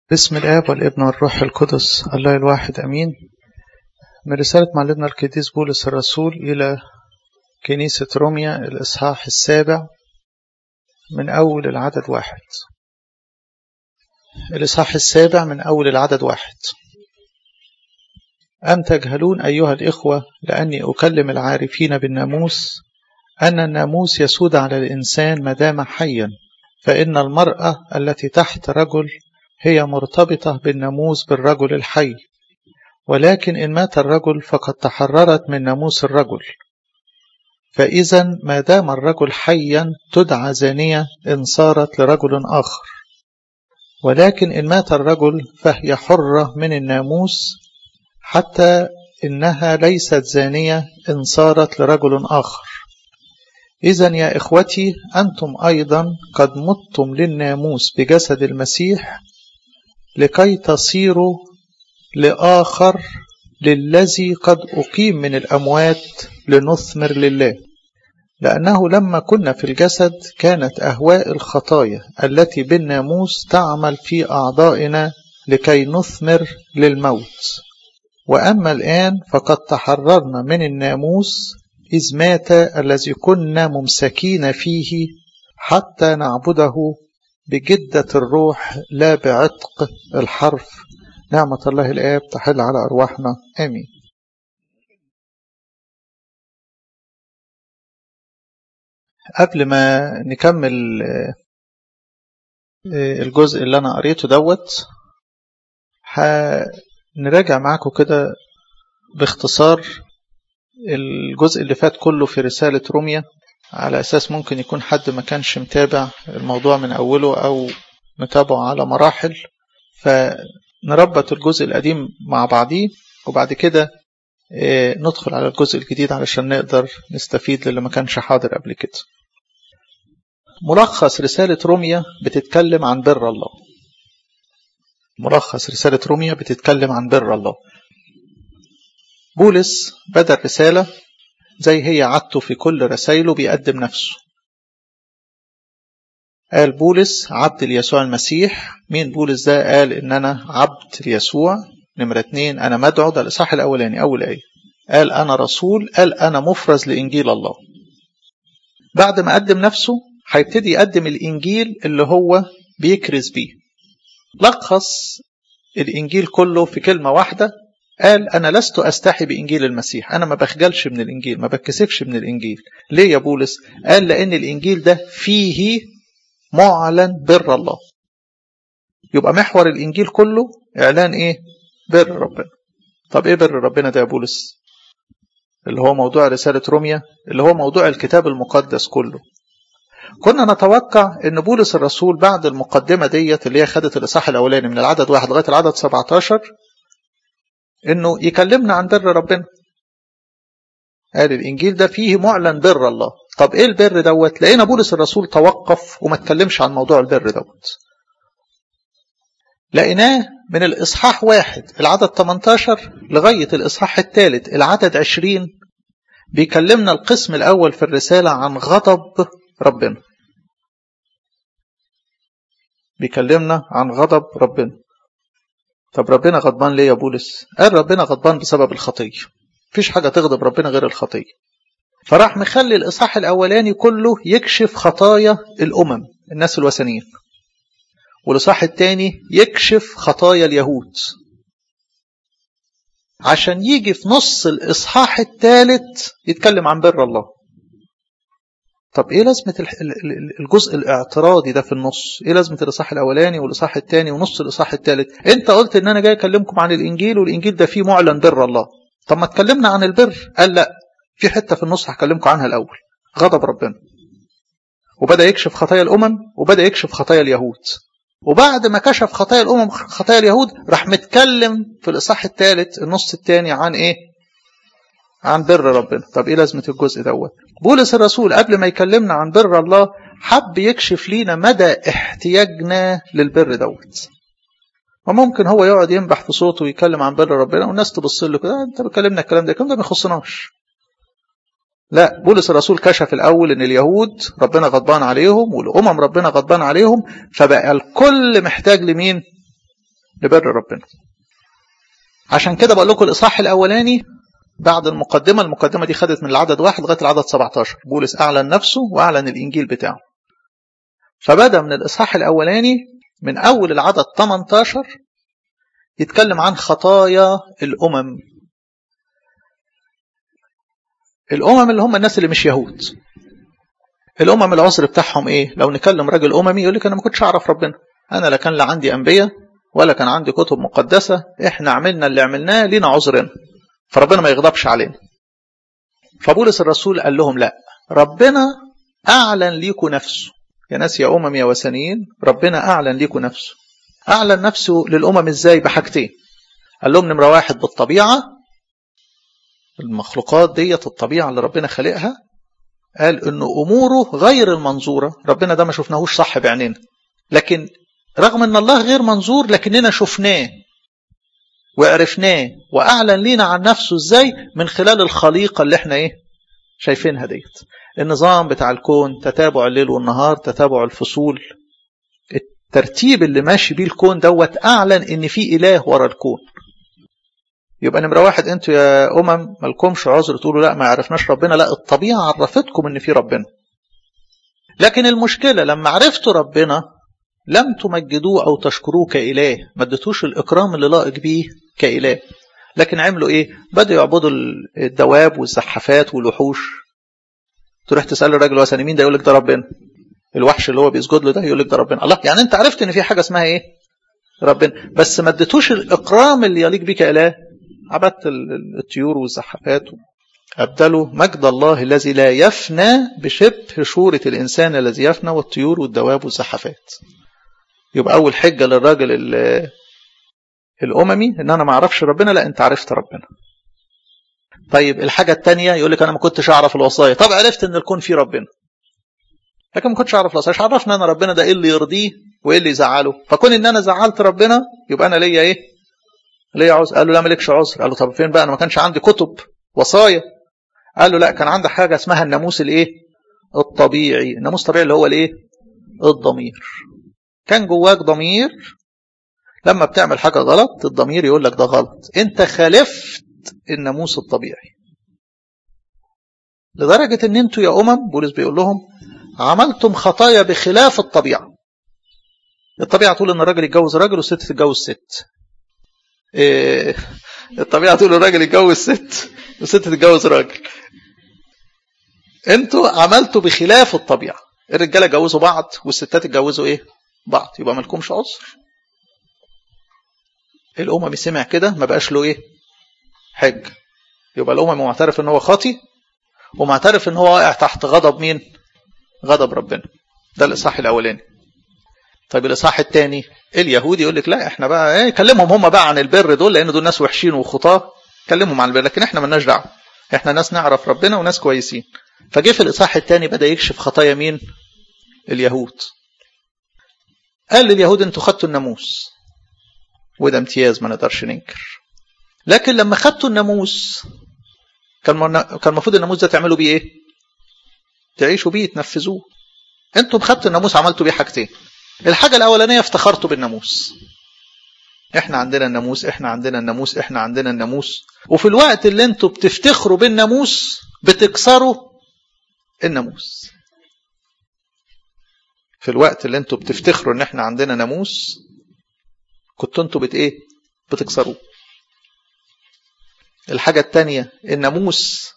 باسم الآب والابن والروح القدس الله الواحد أمين من رسالة معلمنا القديس بولس الرسول إلى كنيسة روميا الإصحاح السابع من أول العدد واحد الإصحاح السابع من أول العدد واحد أم تجهلون أيها الإخوة لأني أكلم العارفين بالناموس أن الناموس يسود على الإنسان ما دام حيا فإن المرأة التي تحت رجل هي مرتبطة بالناموس بالرجل الحي ولكن إن مات الرجل فقد تحررت من ناموس الرجل فإذا ما دام الرجل حيا تدعى زانية إن صارت لرجل آخر ولكن إن مات الرجل فهي حرة من الناموس حتى إنها ليست زانية إن صارت لرجل آخر إذا يا إخوتي أنتم أيضا قد متم للناموس بجسد المسيح لكي تصيروا لآخر للذي قد أقيم من الأموات لنثمر لله لأنه لما كنا في الجسد كانت أهواء الخطايا التي بالناموس تعمل في أعضائنا لكي نثمر للموت وأما الآن فقد تحررنا من الناموس إذ مات الذي كنا ممسكين فيه حتى نعبده بجدة الروح لا بعتق الحرف نعمة الله الآب تحل على أرواحنا آمين قبل ما نكمل الجزء اللي أنا قريته دوت هنراجع معاكم كده باختصار الجزء اللي فات كله في رسالة روميا على أساس ممكن يكون حد ما كانش متابع الموضوع من أوله أو متابعه على مراحل فنربط الجزء القديم مع بعضيه وبعد كده ندخل على الجزء الجديد علشان نقدر نستفيد للي ما كانش حاضر قبل كده ملخص رسالة روميا بتتكلم عن بر الله ملخص رسالة روميا بتتكلم عن بر الله بولس بدأ الرسالة زي هي عادته في كل رسائله بيقدم نفسه قال بولس عبد ليسوع المسيح مين بولس ده قال ان انا عبد ليسوع نمرة اتنين انا مدعو ده الاصحاح الاولاني اول ايه قال انا رسول قال انا مفرز لانجيل الله بعد ما قدم نفسه هيبتدي يقدم الانجيل اللي هو بيكرز بيه لخص الانجيل كله في كلمة واحدة قال أنا لست أستحي بإنجيل المسيح أنا ما بخجلش من الإنجيل ما بتكسفش من الإنجيل ليه يا بولس قال لأن الإنجيل ده فيه معلن بر الله يبقى محور الإنجيل كله إعلان إيه بر ربنا طب إيه بر ربنا ده يا بولس اللي هو موضوع رسالة روميا اللي هو موضوع الكتاب المقدس كله كنا نتوقع ان بولس الرسول بعد المقدمة ديت اللي هي خدت الإصحاح الأولاني من العدد واحد لغاية العدد 17 انه يكلمنا عن بر ربنا قال الانجيل ده فيه معلن بر الله طب ايه البر دوت لقينا بولس الرسول توقف وما اتكلمش عن موضوع البر دوت لقيناه من الاصحاح واحد العدد 18 لغاية الاصحاح الثالث العدد 20 بيكلمنا القسم الاول في الرسالة عن غضب ربنا بيكلمنا عن غضب ربنا طب ربنا غضبان ليه يا بولس قال ربنا غضبان بسبب الخطية مفيش حاجة تغضب ربنا غير الخطية فراح مخلي الإصحاح الأولاني كله يكشف خطايا الأمم الناس الوثنيين والإصحاح الثاني يكشف خطايا اليهود عشان يجي في نص الإصحاح الثالث يتكلم عن بر الله طب ايه لازمة الجزء الاعتراضي ده في النص ايه لازمة الاصحاح الاولاني والاصحاح الثاني ونص الاصحاح الثالث انت قلت ان انا جاي اكلمكم عن الانجيل والانجيل ده فيه معلن بر الله طب ما اتكلمنا عن البر قال لا في حتة في النص هكلمكم عنها الاول غضب ربنا وبدأ يكشف خطايا الامم وبدأ يكشف خطايا اليهود وبعد ما كشف خطايا الامم خطايا اليهود راح متكلم في الاصحاح الثالث النص الثاني عن ايه عن بر ربنا طب ايه لازمة الجزء دوت بولس الرسول قبل ما يكلمنا عن بر الله حب يكشف لينا مدى احتياجنا للبر دوت وممكن هو يقعد ينبح في صوته ويتكلم عن بر ربنا والناس تبص له كده انت بتكلمنا الكلام ده الكلام ده ما يخصناش لا بولس الرسول كشف الأول أن اليهود ربنا غضبان عليهم والأمم ربنا غضبان عليهم فبقى الكل محتاج لمين لبر ربنا عشان كده بقول لكم الإصحاح الأولاني بعد المقدمة المقدمة دي خدت من العدد واحد لغاية العدد 17 بولس أعلن نفسه وأعلن الإنجيل بتاعه فبدأ من الإصحاح الأولاني من أول العدد 18 يتكلم عن خطايا الأمم الأمم اللي هم الناس اللي مش يهود الأمم العذر بتاعهم إيه لو نكلم راجل أممي يقول لك أنا ما كنتش أعرف ربنا أنا لا كان لا عندي أنبياء ولا كان عندي كتب مقدسة إحنا عملنا اللي عملناه لينا عذرنا فربنا ما يغضبش علينا فبولس الرسول قال لهم لا ربنا أعلن ليكم نفسه يا ناس يا أمم يا وثنيين ربنا أعلن ليكم نفسه أعلن نفسه للأمم إزاي بحاجتين قال لهم نمرة واحد بالطبيعة المخلوقات ديت الطبيعة اللي ربنا خلقها قال إنه أموره غير المنظورة ربنا ده ما شفناهوش صح بعينينا لكن رغم ان الله غير منظور لكننا شفناه وعرفناه واعلن لينا عن نفسه ازاي من خلال الخليقه اللي احنا ايه شايفينها ديت النظام بتاع الكون تتابع الليل والنهار تتابع الفصول الترتيب اللي ماشي بيه الكون دوت اعلن ان في اله ورا الكون يبقى نمره واحد انتوا يا امم مالكمش عذر تقولوا لا ما عرفناش ربنا لا الطبيعه عرفتكم ان في ربنا لكن المشكله لما عرفتوا ربنا لم تمجدوه أو تشكروه كإله ما اديتوش الإكرام اللي لائق بيه كإله لكن عملوا إيه بدأوا يعبدوا الدواب والزحافات والوحوش تروح تسأل الراجل وثني مين ده يقول لك ده ربنا الوحش اللي هو بيسجد له ده يقول لك ده ربنا الله يعني أنت عرفت إن في حاجة اسمها إيه ربنا بس ما اديتوش الإكرام اللي يليق بيه كإله عبدت الطيور والزحافات أبدلوا مجد الله الذي لا يفنى بشبه شورة الإنسان الذي يفنى والطيور والدواب والزحافات يبقى أول حجة للراجل الأممي إن أنا ما أعرفش ربنا لا أنت عرفت ربنا طيب الحاجة التانية يقول لك أنا ما كنتش أعرف الوصايا طب عرفت إن الكون فيه ربنا لكن ما كنتش أعرف الوصايا مش عرفنا أنا ربنا ده إيه اللي يرضيه وإيه اللي يزعله فكون إن أنا زعلت ربنا يبقى أنا ليا إيه ليا عذر قال له لا مالكش عذر قال له طب فين بقى أنا ما كانش عندي كتب وصايا قال له لا كان عندي حاجة اسمها الناموس الإيه الطبيعي الناموس الطبيعي اللي هو الإيه الضمير كان جواك ضمير لما بتعمل حاجة غلط الضمير يقول لك ده غلط انت خالفت الناموس الطبيعي لدرجة ان انتوا يا امم بولس بيقول لهم عملتم خطايا بخلاف الطبيعة الطبيعة تقول ان الراجل يتجوز راجل والست تتجوز ست إيه الطبيعة تقول الراجل يتجوز ست والست تتجوز راجل انتوا عملتوا بخلاف الطبيعة الرجالة جوزوا بعض والستات اتجوزوا ايه بعض يبقى مالكمش عذر الأممي سمع كده ما بقاش له ايه حج يبقى الأممي معترف ان هو خاطي ومعترف ان هو واقع تحت غضب مين غضب ربنا ده الإصحاح الأولاني طيب الإصحاح الثاني اليهودي يقول لك لا احنا بقى ايه كلمهم هم بقى عن البر دول لأن دول ناس وحشين وخطاه كلمهم عن البر لكن احنا مالناش دعوه احنا ناس نعرف ربنا وناس كويسين فجه في الإصحاح الثاني بدأ يكشف خطايا مين اليهود قال لليهود انتوا خدتوا الناموس وده امتياز ما نقدرش ننكر لكن لما خدتوا الناموس كان كان المفروض الناموس ده تعملوا بيه ايه تعيشوا بيه تنفذوه انتم خدتوا الناموس عملتوا بيه حاجتين الحاجه الاولانيه افتخرتوا بالناموس احنا عندنا الناموس احنا عندنا الناموس احنا عندنا الناموس وفي الوقت اللي انتوا بتفتخروا بالناموس بتكسروا الناموس في الوقت اللي انتوا بتفتخروا ان احنا عندنا ناموس كنتوا انتوا بت ايه بتكسروه الحاجة التانية الناموس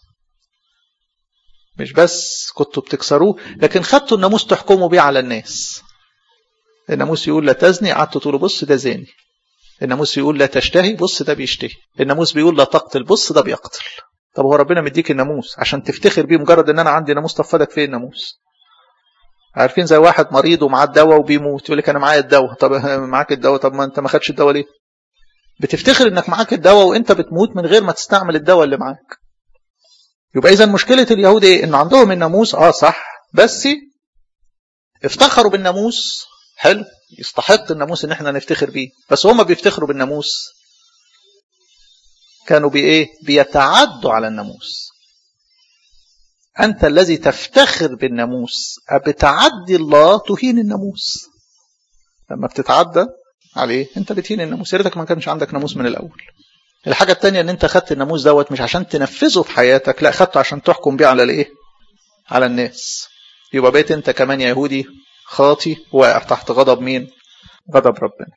مش بس كنتوا بتكسروه لكن خدتوا الناموس تحكموا بيه على الناس الناموس يقول لا تزني قعدتوا تقولوا بص ده زاني الناموس يقول لا تشتهي بص ده بيشتهي الناموس بيقول لا تقتل بص ده بيقتل طب هو ربنا مديك الناموس عشان تفتخر بيه مجرد ان انا عندي ناموس طب فادك فين الناموس عارفين زي واحد مريض ومعاه الدواء وبيموت يقول لك انا معايا الدواء طب معاك الدواء طب ما انت ما خدش الدواء ليه بتفتخر انك معاك الدواء وانت بتموت من غير ما تستعمل الدواء اللي معاك يبقى اذا مشكله اليهود ايه ان عندهم الناموس اه صح بس افتخروا بالناموس حلو يستحق الناموس ان احنا نفتخر بيه بس هم بيفتخروا بالناموس كانوا بايه بيتعدوا على الناموس أنت الذي تفتخر بالناموس بتعدي الله تهين الناموس لما بتتعدى عليه انت بتهين الناموس يا ريتك ما كانش عندك ناموس من الاول الحاجه الثانيه ان انت خدت الناموس دوت مش عشان تنفذه في حياتك لا خدته عشان تحكم بيه على الايه على الناس يبقى بقيت انت كمان يهودي خاطي واقع تحت غضب مين غضب ربنا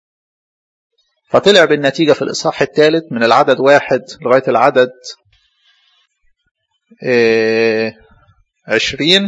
فطلع بالنتيجة في الإصحاح الثالث من العدد واحد لغاية العدد اه عشرين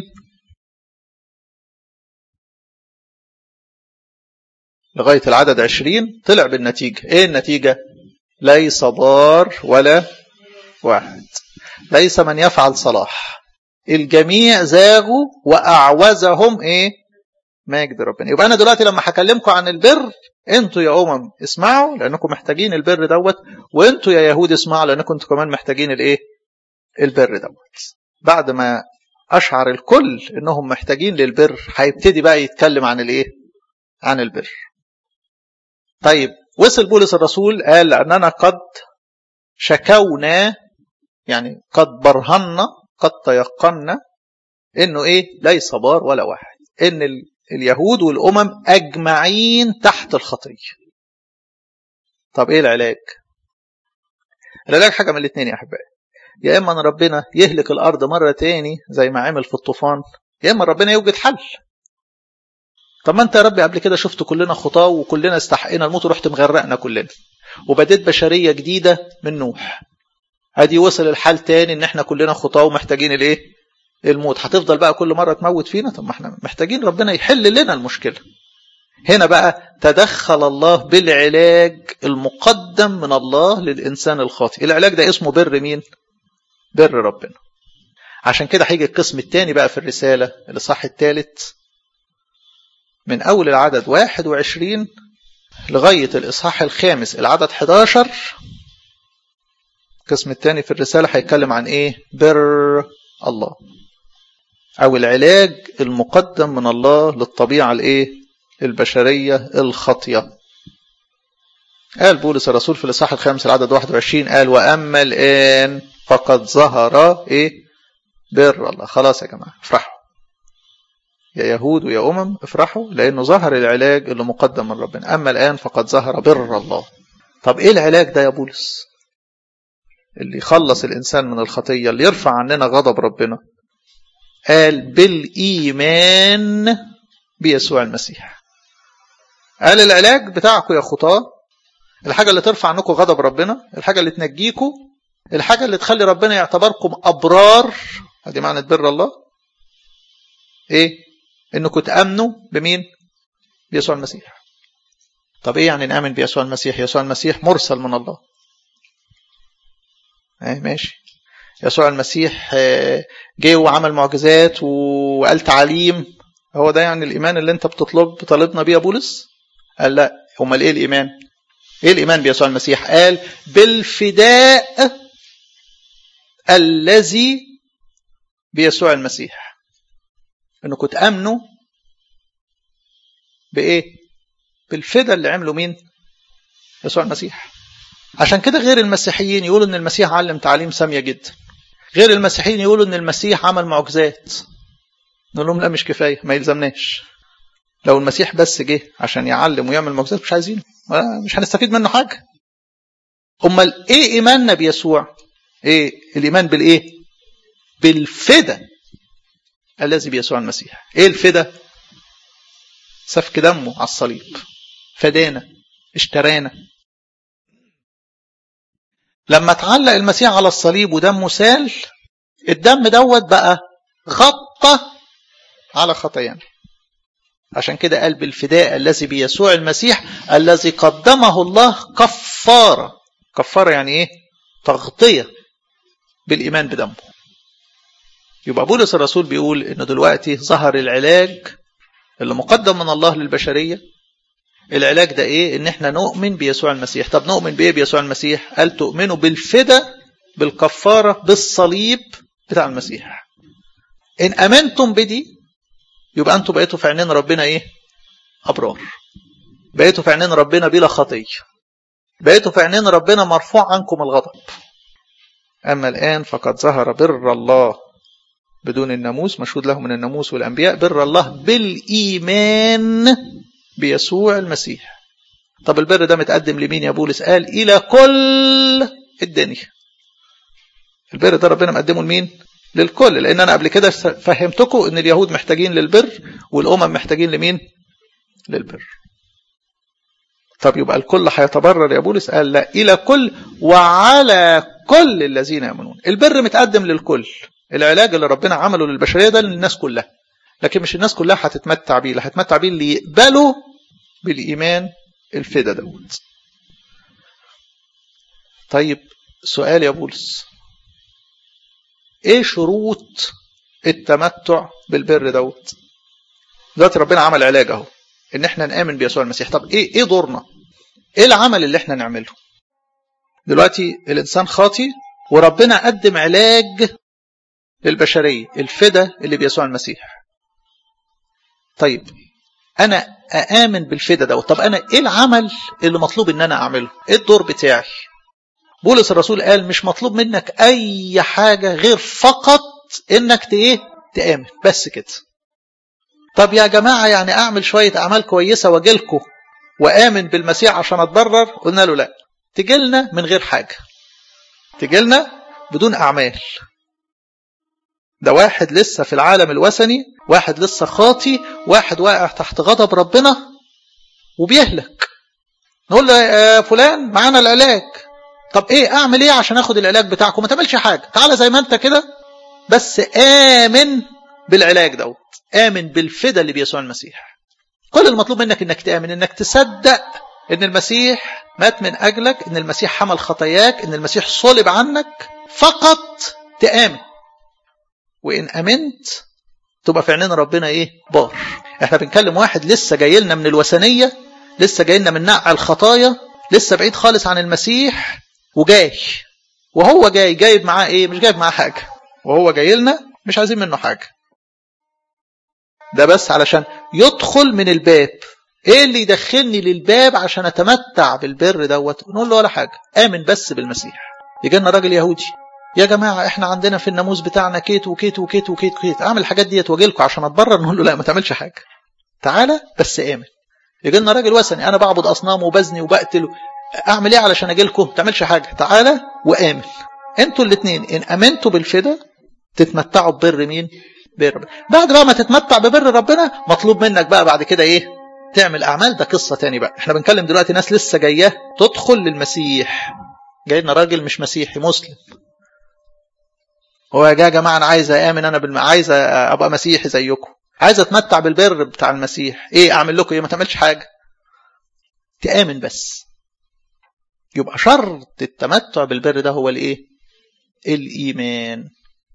لغاية العدد عشرين طلع بالنتيجة ايه النتيجة ليس ضار ولا واحد ليس من يفعل صلاح الجميع زاغوا وأعوزهم ايه مجد ربنا يبقى أنا دلوقتي لما هكلمكم عن البر انتوا يا أمم اسمعوا لأنكم محتاجين البر دوت وانتوا يا يهود اسمعوا لأنكم انتوا كمان محتاجين الايه البر دوت بعد ما أشعر الكل انهم محتاجين للبر هيبتدي بقى يتكلم عن الايه عن البر طيب وصل بولس الرسول قال لأننا قد شكونا يعني قد برهنا قد تيقنا انه ايه ليس بار ولا واحد ان اليهود والامم اجمعين تحت الخطيه طب ايه العلاج العلاج حاجه من الاثنين يا احبائي يا اما ان ربنا يهلك الارض مره تاني زي ما عمل في الطوفان يا اما ربنا يوجد حل طب ما انت يا ربي قبل كده شفت كلنا خطاه وكلنا استحقينا الموت ورحت مغرقنا كلنا وبديت بشريه جديده من نوح ادي وصل الحال تاني ان احنا كلنا خطاه ومحتاجين الايه الموت هتفضل بقى كل مره تموت فينا طب ما احنا محتاجين ربنا يحل لنا المشكله هنا بقى تدخل الله بالعلاج المقدم من الله للانسان الخاطئ العلاج ده اسمه بر مين بر ربنا عشان كده هيجي القسم الثاني بقى في الرساله الاصحاح الثالث من اول العدد 21 لغايه الاصحاح الخامس العدد 11 القسم الثاني في الرسالة هيتكلم عن ايه بر الله او العلاج المقدم من الله للطبيعة الايه البشرية الخاطية قال بولس الرسول في الاصحاح الخامس العدد 21 قال واما الان فقد ظهر ايه بر الله خلاص يا جماعة افرحوا يا يهود ويا أمم افرحوا لأنه ظهر العلاج اللي مقدم من ربنا أما الآن فقد ظهر بر الله طب إيه العلاج ده يا بولس اللي يخلص الإنسان من الخطية اللي يرفع عننا غضب ربنا قال بالإيمان بيسوع المسيح قال العلاج بتاعكم يا خطاة الحاجة اللي ترفع عنكم غضب ربنا الحاجة اللي تنجيكم الحاجة اللي تخلي ربنا يعتبركم أبرار هذه معنى بر الله ايه انكم تامنوا بمين بيسوع المسيح طب ايه يعني نامن بيسوع المسيح يسوع المسيح مرسل من الله ايه ماشي يسوع المسيح جه وعمل معجزات وقال تعاليم هو ده يعني الايمان اللي انت بتطلب بطالبنا بيه يا بولس قال لا امال ايه الايمان ايه الايمان بيسوع المسيح قال بالفداء الذي بيسوع المسيح انكم تامنوا بايه بالفدا اللي عمله مين يسوع المسيح عشان كده غير المسيحيين يقولوا ان المسيح علم تعليم ساميه جدا غير المسيحيين يقولوا ان المسيح عمل معجزات نقول لهم لا مش كفايه ما يلزمناش لو المسيح بس جه عشان يعلم ويعمل معجزات مش عايزينه مش هنستفيد منه حاجه امال ايه ايماننا بيسوع ايه الايمان بالايه بالفدا الذي بيسوع المسيح ايه الفدا سفك دمه على الصليب فدانا اشترانا لما تعلق المسيح على الصليب ودمه سال الدم دوت بقى غطى على خطايانا عشان كده قال بالفداء الذي بيسوع المسيح الذي قدمه الله كفارة كفارة يعني ايه تغطية بالإيمان بدمه يبقى بولس الرسول بيقول انه دلوقتي ظهر العلاج اللي مقدم من الله للبشرية العلاج ده ايه ان احنا نؤمن بيسوع المسيح طب نؤمن بايه بيسوع المسيح قال تؤمنوا بالفدا بالكفارة بالصليب بتاع المسيح ان امنتم بدي يبقى انتم بقيتوا في عينين ربنا ايه ابرار بقيتوا في عينين ربنا بلا خطيه بقيتوا في عينين ربنا مرفوع عنكم الغضب اما الان فقد ظهر بر الله بدون الناموس مشهود له من الناموس والانبياء بر الله بالايمان بيسوع المسيح طب البر ده متقدم لمين يا بولس قال إلى كل الدنيا البر ده ربنا مقدمه لمين للكل لأن أنا قبل كده فهمتكم أن اليهود محتاجين للبر والأمم محتاجين لمين للبر طب يبقى الكل هيتبرر يا بولس قال لا إلى كل وعلى كل الذين يؤمنون البر متقدم للكل العلاج اللي ربنا عمله للبشرية ده للناس كلها لكن مش الناس كلها هتتمتع بيه اللي هتتمتع بيه اللي يقبلوا بالإيمان الفدا دوت طيب سؤال يا بولس ايه شروط التمتع بالبر دوت دلوقتي ربنا عمل علاج اهو ان احنا نامن بيسوع المسيح طب ايه ايه دورنا ايه العمل اللي احنا نعمله دلوقتي الانسان خاطي وربنا قدم علاج للبشريه الفدا اللي بيسوع المسيح طيب انا اامن بالفدا دوت طب انا ايه العمل اللي مطلوب ان انا اعمله ايه الدور بتاعي بولس الرسول قال مش مطلوب منك اي حاجه غير فقط انك ايه تامن بس كده طب يا جماعه يعني اعمل شويه اعمال كويسه واجيلكم وامن بالمسيح عشان اتبرر قلنا له لا تجيلنا من غير حاجه تجيلنا بدون اعمال ده واحد لسه في العالم الوثني واحد لسه خاطي واحد واقع تحت غضب ربنا وبيهلك نقول له يا فلان معانا العلاج طب ايه اعمل ايه عشان اخد العلاج بتاعكم ما تعملش حاجه تعالى زي ما انت كده بس امن بالعلاج دوت امن بالفدا اللي بيسوع المسيح كل المطلوب منك انك تامن انك تصدق ان المسيح مات من اجلك ان المسيح حمل خطاياك ان المسيح صلب عنك فقط تامن وان امنت تبقى في عينين ربنا ايه بار احنا بنكلم واحد لسه جاي لنا من الوثنيه لسه جاي لنا من نقع الخطايا لسه بعيد خالص عن المسيح وجاي وهو جاي جايب معاه ايه مش جايب معاه حاجه وهو جاي لنا مش عايزين منه حاجه ده بس علشان يدخل من الباب ايه اللي يدخلني للباب عشان اتمتع بالبر دوت نقول له ولا حاجه امن بس بالمسيح يجي لنا راجل يهودي يا جماعه احنا عندنا في الناموس بتاعنا كيت وكيت وكيت وكيت وكيت اعمل الحاجات ديت واجي لكم عشان اتبرر نقول له لا ما تعملش حاجه تعالى بس امن يجي لنا راجل وثني انا بعبد اصنام وبزني وبقتل اعمل ايه علشان اجي لكم ما تعملش حاجه تعالى وامن انتوا الاثنين ان امنتوا بالفدا تتمتعوا ببر مين بر بعد بقى ما تتمتع ببر ربنا مطلوب منك بقى بعد كده ايه تعمل اعمال ده قصه تاني بقى احنا بنتكلم دلوقتي ناس لسه جايه تدخل للمسيح جاي لنا راجل مش مسيحي مسلم هو يا جماعه انا عايز امن انا بالم... عايز ابقى مسيحي زيكم عايز اتمتع بالبر بتاع المسيح ايه اعمل لكم ايه ما تعملش حاجه تامن بس يبقى شرط التمتع بالبر ده هو الايه الايمان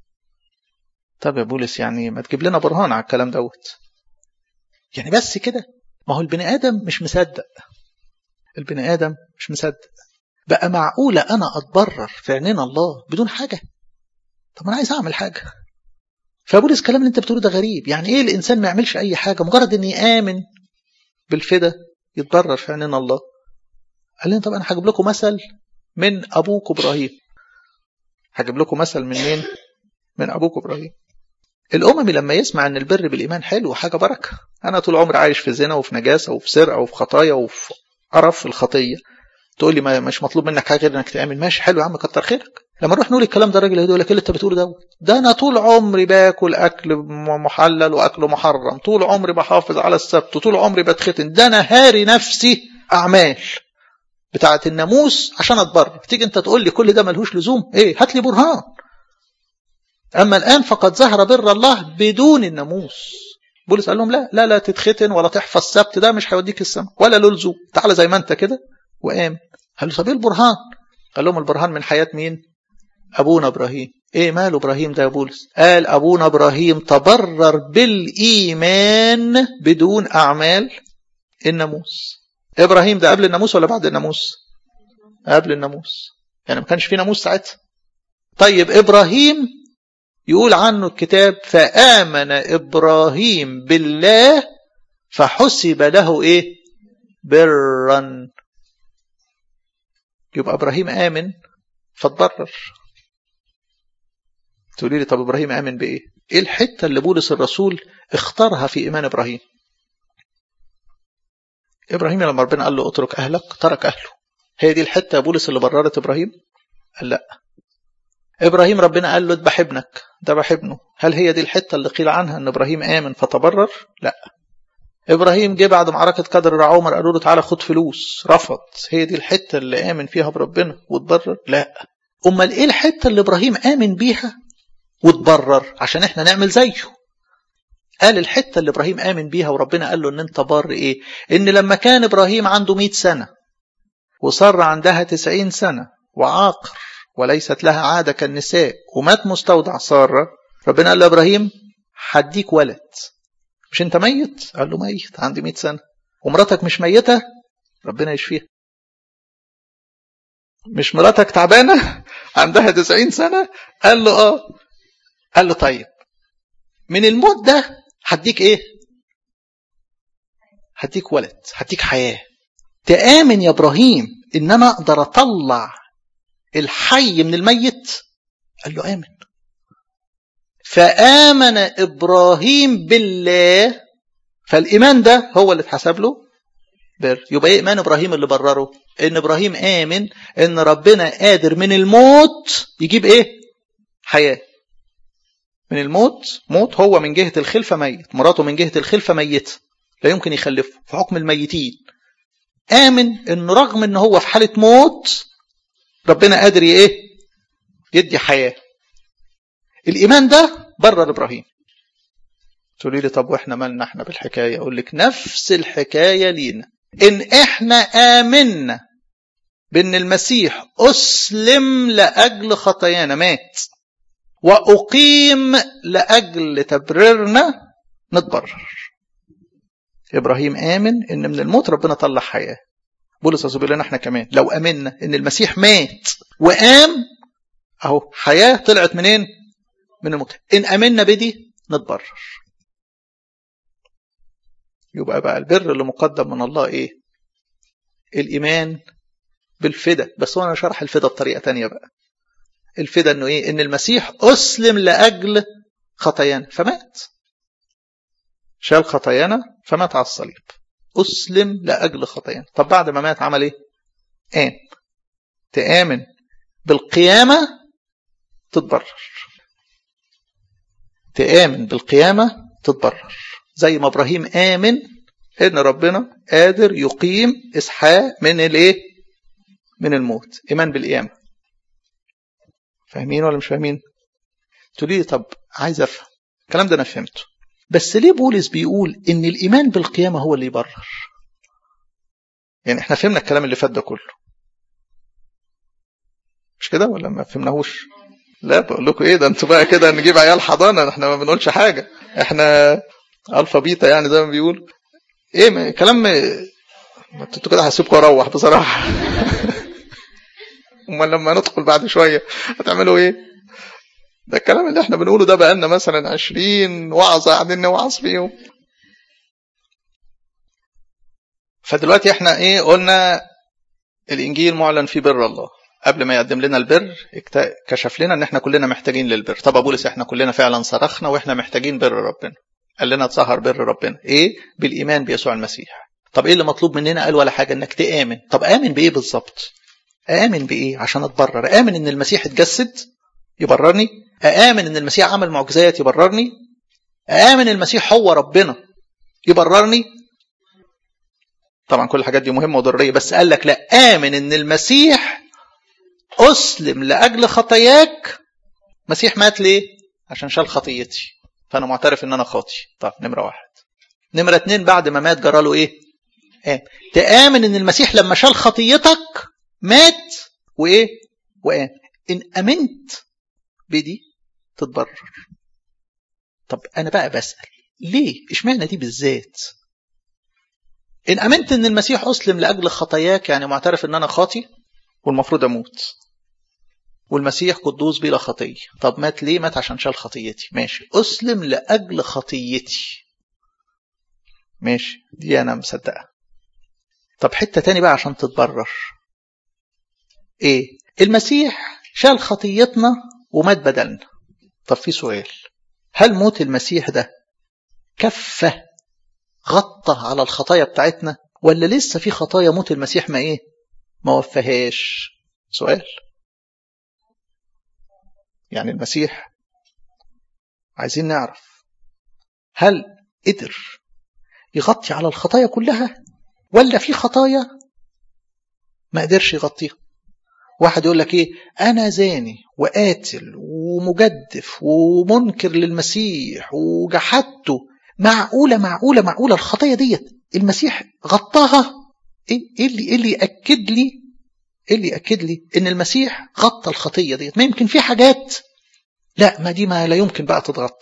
طب يا بولس يعني ما تجيب لنا برهان على الكلام دوت يعني بس كده ما هو البني ادم مش مصدق البني ادم مش مصدق بقى معقوله انا اتبرر في عينين الله بدون حاجه طب انا عايز اعمل حاجه فبولس الكلام اللي انت بتقوله ده غريب يعني ايه الانسان ما يعملش اي حاجه مجرد ان يامن بالفدا يتبرر في عينين الله قال لنا طب انا هجيب لكم مثل من ابوك ابراهيم هجيب لكم مثل من مين من ابوك ابراهيم الاممي لما يسمع ان البر بالايمان حلو حاجه بركه انا طول عمري عايش في زنا وفي نجاسه وفي سرقه وفي خطايا وفي قرف الخطيه تقول لي ما مش مطلوب منك حاجه غير انك تعمل ماشي حلو يا عم كتر خيرك لما نروح نقول الكلام ده الراجل يقول لك اللي انت بتقوله ده ده انا طول عمري باكل اكل محلل واكل محرم طول عمري بحافظ على السبت طول عمري بتختن ده انا هاري نفسي اعمال بتاعه الناموس عشان اتبرر تيجي انت تقول لي كل ده ملهوش لزوم ايه هات لي برهان اما الان فقد ظهر بر الله بدون الناموس بولس قال لهم لا لا لا تتختن ولا تحفظ السبت ده مش هيوديك السماء ولا له لزوم تعالى زي ما انت كده وقام قال له طب ايه البرهان قال لهم البرهان من حياه مين ابونا ابراهيم ايه ماله ابراهيم ده يا بولس قال ابونا ابراهيم تبرر بالايمان بدون اعمال الناموس ابراهيم ده قبل الناموس ولا بعد الناموس قبل الناموس يعني ما كانش في ناموس ساعتها طيب ابراهيم يقول عنه الكتاب فامن ابراهيم بالله فحسب له ايه برا يبقى ابراهيم امن فاتبرر تقولي لي طب ابراهيم امن بايه ايه الحته اللي بولس الرسول اختارها في ايمان ابراهيم ابراهيم لما ربنا قال له اترك اهلك ترك اهله هي دي الحته يا بولس اللي بررت ابراهيم قال لا ابراهيم ربنا قال له اذبح ابنك ذبح ابنه هل هي دي الحته اللي قيل عنها ان ابراهيم امن فتبرر لا ابراهيم جه بعد معركه قدر العمر قالوا له تعالى خد فلوس رفض هي دي الحته اللي امن فيها بربنا وتبرر لا امال ايه الحته اللي ابراهيم امن بيها وتبرر عشان احنا نعمل زيه قال الحته اللي ابراهيم امن بيها وربنا قال له ان انت بار ايه ان لما كان ابراهيم عنده 100 سنه وصار عندها 90 سنه وعاقر وليست لها عاده كالنساء ومات مستودع ساره ربنا قال له ابراهيم هديك ولد مش انت ميت قال له ميت عندي 100 سنه ومراتك مش ميته ربنا يشفيها مش مراتك تعبانه عندها 90 سنه قال له اه قال له طيب من الموت ده هديك ايه هديك ولد هديك حياه تآمن يا ابراهيم ان انا اقدر اطلع الحي من الميت قال له امن فآمن إبراهيم بالله فالإيمان ده هو اللي اتحسب له بر يبقى إيه إيمان إبراهيم اللي برره إن إبراهيم آمن إن ربنا قادر من الموت يجيب إيه حياة من الموت موت هو من جهة الخلفة ميت مراته من جهة الخلفة ميتة لا يمكن يخلفه في حكم الميتين آمن إن رغم إن هو في حالة موت ربنا قادر إيه يدي حياه الإيمان ده برر إبراهيم تقولي لي طب وإحنا مالنا إحنا بالحكاية أقول لك نفس الحكاية لينا إن إحنا آمنا بأن المسيح أسلم لأجل خطايانا مات وأقيم لأجل تبريرنا نتبرر إبراهيم آمن إن من الموت ربنا طلع حياة بولس بيقول لنا إحنا كمان لو آمنا إن المسيح مات وقام أهو حياة طلعت منين؟ من الموت إن أمنا بدي نتبرر يبقى بقى البر اللي مقدم من الله إيه الإيمان بالفدا بس هو أنا شرح الفدا بطريقة تانية بقى الفدا إنه إيه إن المسيح أسلم لأجل خطايانا فمات شال خطايانا فمات على الصليب أسلم لأجل خطايانا طب بعد ما مات عمل إيه قام تآمن بالقيامة تتبرر تآمن بالقيامة تتبرر زي ما إبراهيم آمن إن ربنا قادر يقيم إسحاق من الإيه؟ من الموت إيمان بالقيامة فاهمين ولا مش فاهمين؟ تقولي لي طب عايز أفهم الكلام ده أنا فهمته بس ليه بولس بيقول إن الإيمان بالقيامة هو اللي يبرر؟ يعني إحنا فهمنا الكلام اللي فات ده كله مش كده ولا ما فهمناهوش؟ لا بقول لكم ايه ده انتوا بقى كده نجيب عيال حضانه احنا ما بنقولش حاجه احنا الفا بيتا يعني زي ما بيقول ايه ما كلام انتوا كده هسيبكم اروح بصراحه امال لما ندخل بعد شويه هتعملوا ايه ده الكلام اللي احنا بنقوله ده بقالنا مثلا 20 وعظه قاعدين نوعظ فيهم فدلوقتي احنا ايه قلنا الانجيل معلن فيه بر الله قبل ما يقدم لنا البر كشف لنا ان احنا كلنا محتاجين للبر طب بولس احنا كلنا فعلا صرخنا واحنا محتاجين بر ربنا قال لنا تسهر بر ربنا ايه بالايمان بيسوع المسيح طب ايه اللي مطلوب مننا قال ولا حاجه انك تامن طب امن بايه بالظبط امن بايه عشان اتبرر امن ان المسيح اتجسد يبررني امن ان المسيح عمل معجزات يبررني امن المسيح هو ربنا يبررني طبعا كل الحاجات دي مهمه وضروريه بس قال لك لا امن ان المسيح أسلم لأجل خطاياك مسيح مات ليه؟ عشان شال خطيتي فأنا معترف إن أنا خاطي طب نمرة واحد نمرة اتنين بعد ما مات جراله إيه؟ آم. تآمن إن المسيح لما شال خطيتك مات وإيه؟ وقام إن أمنت بدي تتبرر طب أنا بقى بسأل ليه؟ إشمعنى دي بالذات؟ إن أمنت إن المسيح أسلم لأجل خطاياك يعني معترف إن أنا خاطي والمفروض أموت والمسيح قدوس بلا خطية طب مات ليه مات عشان شال خطيتي ماشي أسلم لأجل خطيتي ماشي دي أنا مصدقها طب حتة تاني بقى عشان تتبرر إيه المسيح شال خطيتنا ومات بدلنا طب في سؤال هل موت المسيح ده كفة غطى على الخطايا بتاعتنا ولا لسه في خطايا موت المسيح ما ايه ما وفهاش سؤال يعني المسيح عايزين نعرف هل قدر يغطي على الخطايا كلها ولا في خطايا ما قدرش يغطيها واحد يقول لك ايه انا زاني وقاتل ومجدف ومنكر للمسيح وجحدته معقوله معقوله معقوله الخطايا ديت المسيح غطاها ايه ايه اللي ايه اللي ياكد لي ايه اللي ياكد لي ان المسيح غطى الخطيه ديت ما يمكن في حاجات لا ما دي ما لا يمكن بقى تتغطى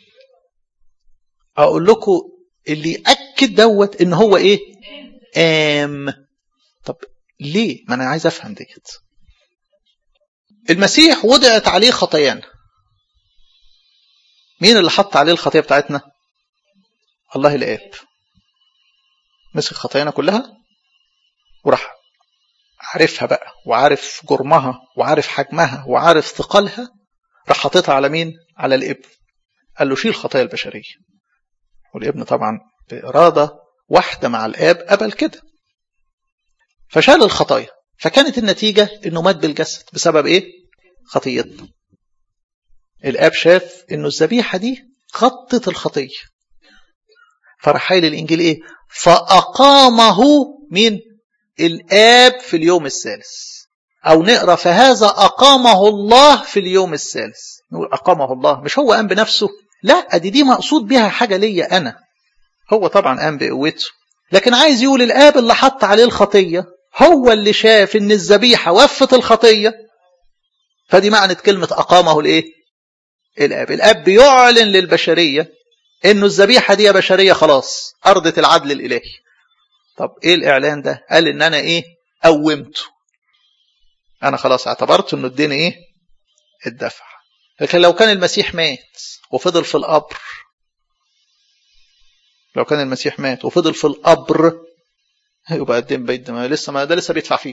اقول لكم اللي ياكد دوت ان هو ايه ام طب ليه ما انا عايز افهم ديت المسيح وضعت عليه خطايانا مين اللي حط عليه الخطيه بتاعتنا الله الاب مسك خطايانا كلها وراح عارفها بقى وعارف جرمها وعارف حجمها وعارف ثقلها راح حاططها على مين على الابن قال له شيل خطايا البشريه والابن طبعا بإرادة واحدة مع الآب قبل كده فشال الخطايا فكانت النتيجة انه مات بالجسد بسبب ايه خطيتنا الآب شاف انه الذبيحة دي غطت الخطية فراح حايل الإنجيل ايه فأقامه مين الآب في اليوم الثالث أو نقرأ فهذا أقامه الله في اليوم الثالث نقول أقامه الله مش هو قام بنفسه لا دي دي مقصود بها حاجة ليا أنا هو طبعا قام بقوته لكن عايز يقول الآب اللي حط عليه الخطية هو اللي شاف ان الذبيحة وفت الخطية فدي معنى كلمة أقامه الإيه؟ الآب الآب بيعلن للبشرية انه الذبيحة دي يا بشرية خلاص أرضت العدل الإلهي طب ايه الإعلان ده قال ان أنا ايه قومته أنا خلاص اعتبرت انه الدين ايه الدفع لكن لو كان المسيح مات وفضل في القبر لو كان المسيح مات وفضل في القبر يبقى الدين بيد ما لسه ما ده لسه بيدفع فيه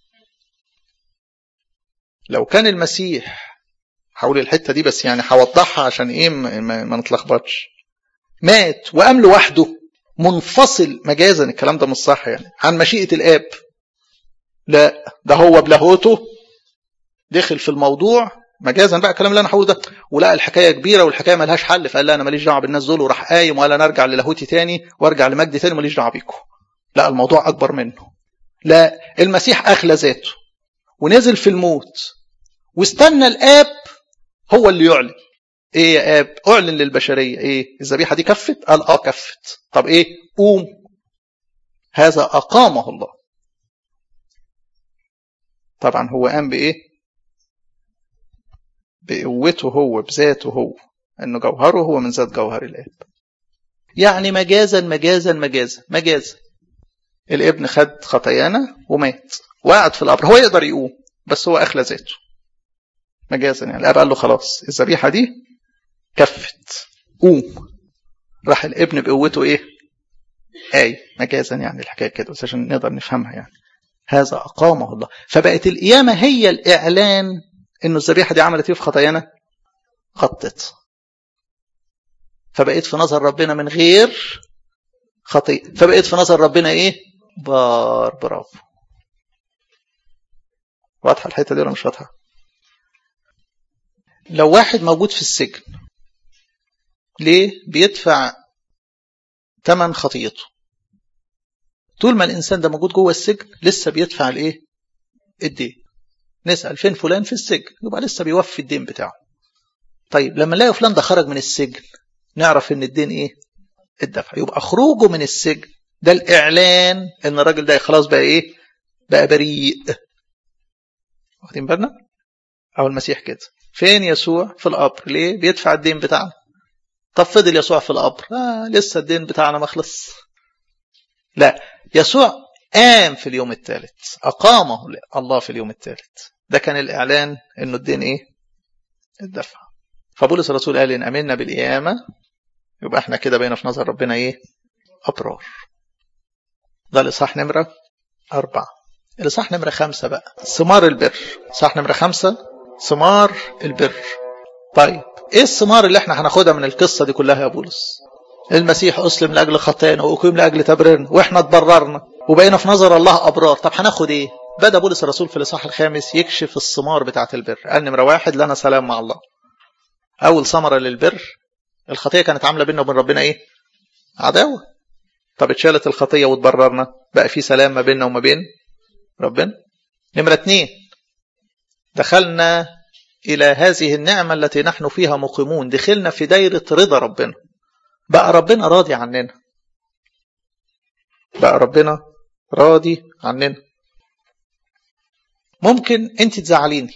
لو كان المسيح حول الحته دي بس يعني هوضحها عشان ايه ما, ما نتلخبطش مات وقام لوحده منفصل مجازا الكلام ده مش صح يعني عن مشيئه الاب لا ده هو بلاهوته دخل في الموضوع مجازا بقى الكلام اللي انا هقوله ده ولقى الحكايه كبيره والحكايه ملهاش حل فقال لا انا ماليش دعوه بالناس دول وراح قايم ولا انا ارجع للاهوتي تاني وارجع لمجدي تاني ماليش دعوه بيكم لا الموضوع اكبر منه لا المسيح اخلى ذاته ونزل في الموت واستنى الاب هو اللي يعلن ايه يا اب اعلن للبشريه ايه الذبيحه دي كفت قال اه كفت طب ايه قوم هذا اقامه الله طبعا هو قام بايه بقوته هو بذاته هو انه جوهره هو من ذات جوهر الاب يعني مجازا مجازا مجازا مجازا الابن خد خطايانا ومات وقعد في القبر هو يقدر يقوم بس هو اخلى ذاته مجازا يعني الاب قال له خلاص الذبيحه دي كفت قوم راح الابن بقوته ايه اي مجازا يعني الحكايه كده بس عشان نقدر نفهمها يعني هذا اقامه الله فبقت القيامه هي الاعلان انه الذبيحه دي عملت ايه في خطايانا غطت فبقيت في نظر ربنا من غير خطيئة فبقيت في نظر ربنا ايه بار برافو واضحه الحته دي ولا مش واضحه لو واحد موجود في السجن ليه بيدفع ثمن خطيته طول ما الانسان ده موجود جوه السجن لسه بيدفع الايه الدين نسال فين فلان في السجن يبقى لسه بيوفي الدين بتاعه طيب لما نلاقي فلان ده خرج من السجن نعرف ان الدين ايه الدفع يبقى خروجه من السجن ده الاعلان ان الراجل ده خلاص بقى ايه بقى بريء واخدين بالنا او المسيح كده فين يسوع في القبر ليه بيدفع الدين بتاعنا طب فضل يسوع في القبر آه لسه الدين بتاعنا ما خلص لا يسوع قام في اليوم الثالث أقامه الله في اليوم الثالث ده كان الإعلان إنه الدين إيه الدفع فبولس الرسول قال إن أمنا بالقيامة يبقى احنا كده بقينا في نظر ربنا إيه أبرار ده الإصحاح نمرة أربعة الإصحاح نمرة خمسة بقى ثمار البر إصحاح نمرة خمسة ثمار البر طيب إيه الثمار اللي احنا هناخدها من القصة دي كلها يا بولس المسيح أسلم لأجل خطايانا وأقيم لأجل تبريرنا وإحنا اتبررنا وبقينا في نظر الله أبرار طب هناخد إيه بدأ بولس الرسول في الإصحاح الخامس يكشف الثمار بتاعة البر قال نمرة واحد لنا سلام مع الله أول ثمرة للبر الخطية كانت عاملة بيننا وبين ربنا إيه عداوة طب اتشالت الخطية واتبررنا بقى في سلام ما بيننا وما بين ربنا نمرة اتنين دخلنا إلى هذه النعمة التي نحن فيها مقيمون دخلنا في دايرة رضا ربنا بقى ربنا راضي عننا بقى ربنا راضي عننا ممكن انت تزعليني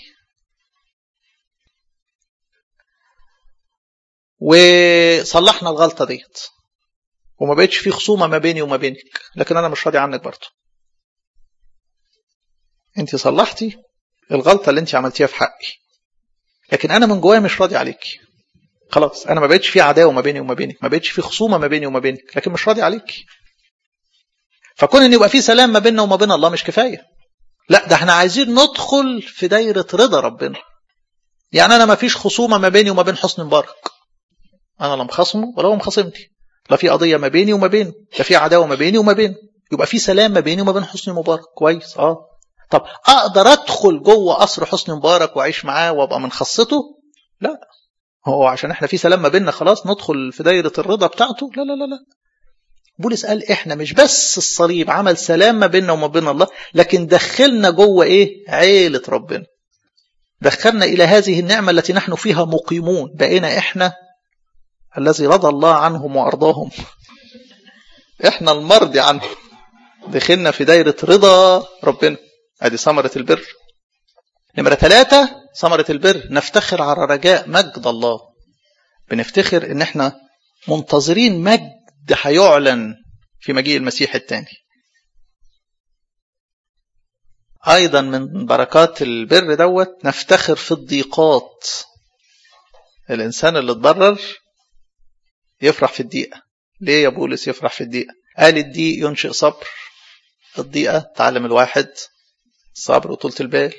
وصلحنا الغلطة ديت وما بقتش في خصومة ما بيني وما بينك لكن أنا مش راضي عنك برضه انت صلحتي الغلطة اللي انت عملتيها في حقي لكن أنا من جوايا مش راضي عليكي خلاص أنا ما بقتش في عداوة ما بيني وما بينك ما بقتش في خصومة ما بيني وما بينك لكن مش راضي عليكي فكون ان يبقى في سلام ما بيننا وما بين الله مش كفايه لا ده احنا عايزين ندخل في دايره رضا ربنا يعني انا ما فيش خصومه ما بيني وما بين حسني مبارك انا لا مخاصمه ولا هو مخاصمتي لا في قضيه ما بيني وما بينه لا في عداوه ما بيني وما بينه يبقى في سلام ما بيني وما بين حسني مبارك كويس اه طب اقدر ادخل جوه قصر حسني مبارك واعيش معاه وابقى من خاصته لا هو عشان احنا في سلام ما بيننا خلاص ندخل في دايره الرضا بتاعته لا لا لا لا بولس قال احنا مش بس الصليب عمل سلام ما بيننا وما بين الله لكن دخلنا جوه ايه عيلة ربنا دخلنا الى هذه النعمة التي نحن فيها مقيمون بقينا احنا الذي رضى الله عنهم وارضاهم احنا المرضي عنهم دخلنا في دايرة رضا ربنا ادي ثمرة البر نمرة ثلاثة ثمرة البر نفتخر على رجاء مجد الله بنفتخر ان احنا منتظرين مجد ده هيعلن في مجيء المسيح الثاني أيضا من بركات البر دوت نفتخر في الضيقات الإنسان اللي اتضرر يفرح في الضيقة ليه يا بولس يفرح في الضيقة قال الضيق ينشئ صبر الضيقة تعلم الواحد الصبر وطولة البال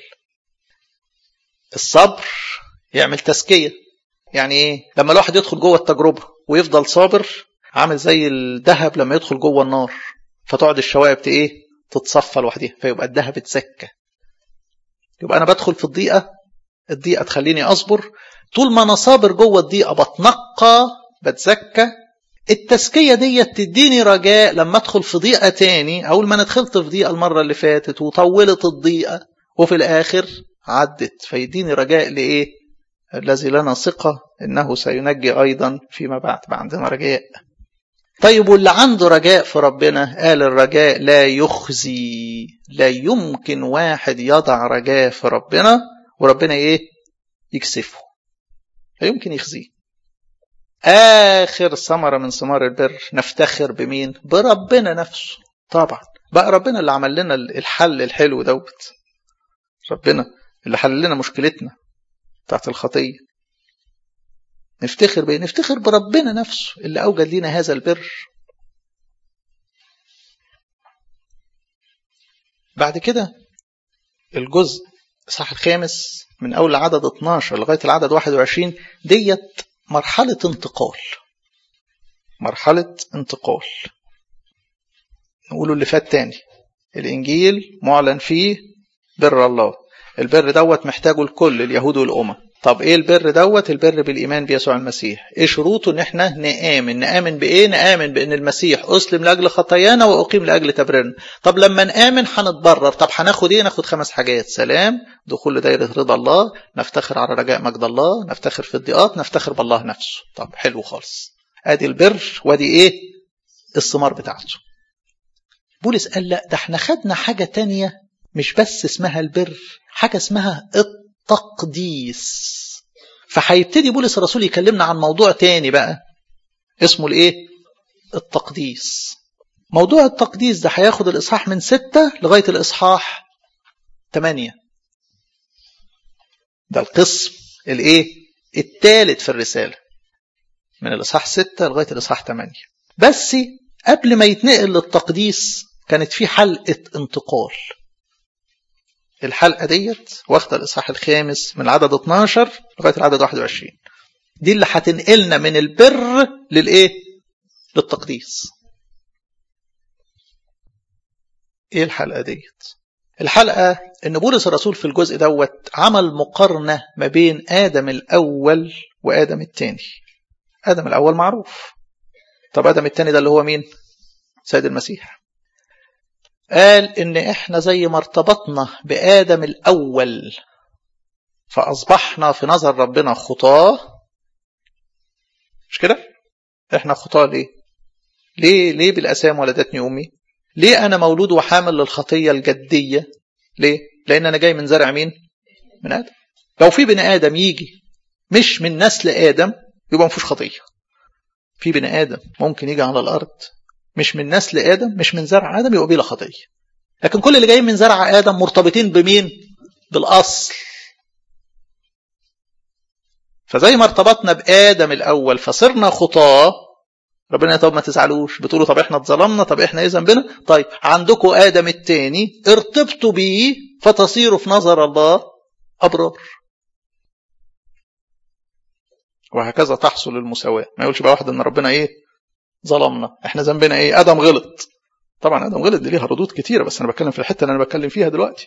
الصبر يعمل تزكية يعني ايه لما الواحد يدخل جوه التجربة ويفضل صابر عامل زي الذهب لما يدخل جوه النار فتقعد الشوائب ايه تتصفى لوحدها فيبقى الذهب اتزكى يبقى انا بدخل في الضيقه الضيقه تخليني اصبر طول ما انا صابر جوه الضيقه بتنقى بتزكى التزكيه دي تديني رجاء لما ادخل في ضيقه تاني اول ما انا دخلت في ضيقه المره اللي فاتت وطولت الضيقه وفي الاخر عدت فيديني رجاء لايه الذي لنا ثقه انه سينجي ايضا فيما بعد بقى عندنا رجاء طيب واللي عنده رجاء في ربنا قال الرجاء لا يخزي لا يمكن واحد يضع رجاء في ربنا وربنا ايه يكسفه لا يمكن يخزيه آخر ثمرة من ثمار البر نفتخر بمين بربنا نفسه طبعا بقى ربنا اللي عمل لنا الحل الحلو دوت ربنا اللي حل لنا مشكلتنا بتاعت الخطية نفتخر بيه نفتخر بربنا نفسه اللي أوجد لنا هذا البر بعد كده الجزء الصح الخامس من أول عدد 12 لغاية العدد 21 ديت مرحلة انتقال مرحلة انتقال نقوله اللي فات تاني الإنجيل معلن فيه بر الله البر دوت محتاجه الكل اليهود والأمم طب ايه البر دوت البر بالايمان بيسوع المسيح ايه شروطه ان احنا نامن نامن بايه نامن بان المسيح اسلم لاجل خطايانا واقيم لاجل تبريرنا طب لما نامن هنتبرر طب هناخد ايه ناخد خمس حاجات سلام دخول لدائره رضا الله نفتخر على رجاء مجد الله نفتخر في الضيقات نفتخر بالله نفسه طب حلو خالص ادي البر وادي ايه الثمار بتاعته بولس قال لا ده احنا خدنا حاجه تانية مش بس اسمها البر حاجه اسمها التقديس فهيبتدي بولس الرسول يكلمنا عن موضوع تاني بقى اسمه الايه التقديس موضوع التقديس ده هياخد الاصحاح من ستة لغاية الاصحاح ثمانية ده القسم الايه الثالث في الرسالة من الاصحاح ستة لغاية الاصحاح ثمانية بس قبل ما يتنقل للتقديس كانت في حلقة انتقال الحلقة ديت واخدة الإصحاح الخامس من العدد 12 لغاية العدد 21 دي اللي هتنقلنا من البر للإيه؟ للتقديس ايه الحلقة ديت الحلقة ان بولس الرسول في الجزء دوت عمل مقارنة ما بين آدم الأول وآدم الثاني آدم الأول معروف طب آدم الثاني ده اللي هو مين سيد المسيح قال ان احنا زي ما ارتبطنا بآدم الأول فأصبحنا في نظر ربنا خطاه مش كده احنا خطاه ليه ليه ليه بالأسام ولدتني أمي ليه أنا مولود وحامل للخطية الجدية ليه لأن أنا جاي من زرع مين من آدم لو في بني آدم يجي مش من نسل آدم يبقى مفيش خطية في بني آدم ممكن يجي على الأرض مش من نسل آدم مش من زرع آدم يبقى بلا خطية لكن كل اللي جايين من زرع آدم مرتبطين بمين بالأصل فزي ما ارتبطنا بآدم الأول فصرنا خطاه ربنا طب ما تزعلوش بتقولوا طب احنا اتظلمنا طب احنا ايه ذنبنا طيب عندكم ادم التاني ارتبطوا بيه فتصيروا في نظر الله ابرار وهكذا تحصل المساواه ما يقولش بقى واحد ان ربنا ايه ظلمنا احنا ذنبنا ايه ادم غلط طبعا ادم غلط دي ليها ردود كتيره بس انا بتكلم في الحته اللي انا بتكلم فيها دلوقتي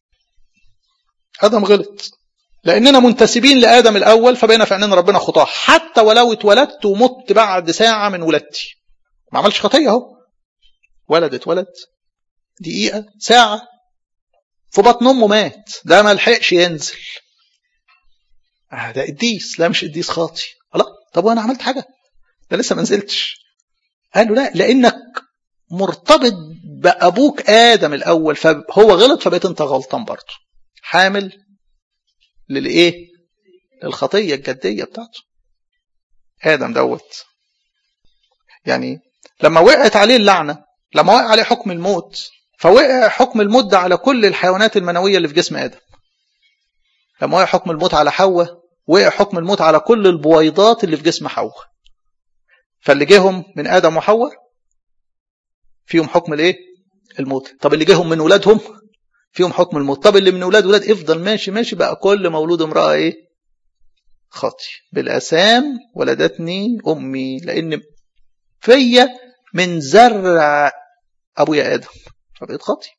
ادم غلط لاننا منتسبين لادم الاول فبقينا في عيننا ربنا خطاه حتى ولو اتولدت ومت بعد ساعه من ولادتي ما عملش خطيه اهو ولد اتولد دقيقه ساعه في بطن امه مات ده ما لحقش ينزل آه ده قديس لا مش قديس خاطي لا طب وانا عملت حاجه ده لسه ما نزلتش قالوا لا لانك مرتبط بابوك ادم الاول فهو غلط فبقيت انت غلطان برضه حامل للايه للخطيه الجديه بتاعته ادم دوت يعني لما وقعت عليه اللعنه لما وقع عليه حكم الموت فوقع حكم الموت ده على كل الحيوانات المنويه اللي في جسم ادم لما وقع حكم الموت على حواء وقع حكم الموت على كل البويضات اللي في جسم حواء فاللي جيهم من ادم وحواء فيهم حكم الايه الموت طب اللي جيهم من ولادهم فيهم حكم الموت طب اللي من ولاد ولاد افضل ماشي ماشي بقى كل مولود امرأة ايه خاطي بالأسام ولدتني أمي لأن فيا من زرع أبويا آدم فبقيت خاطي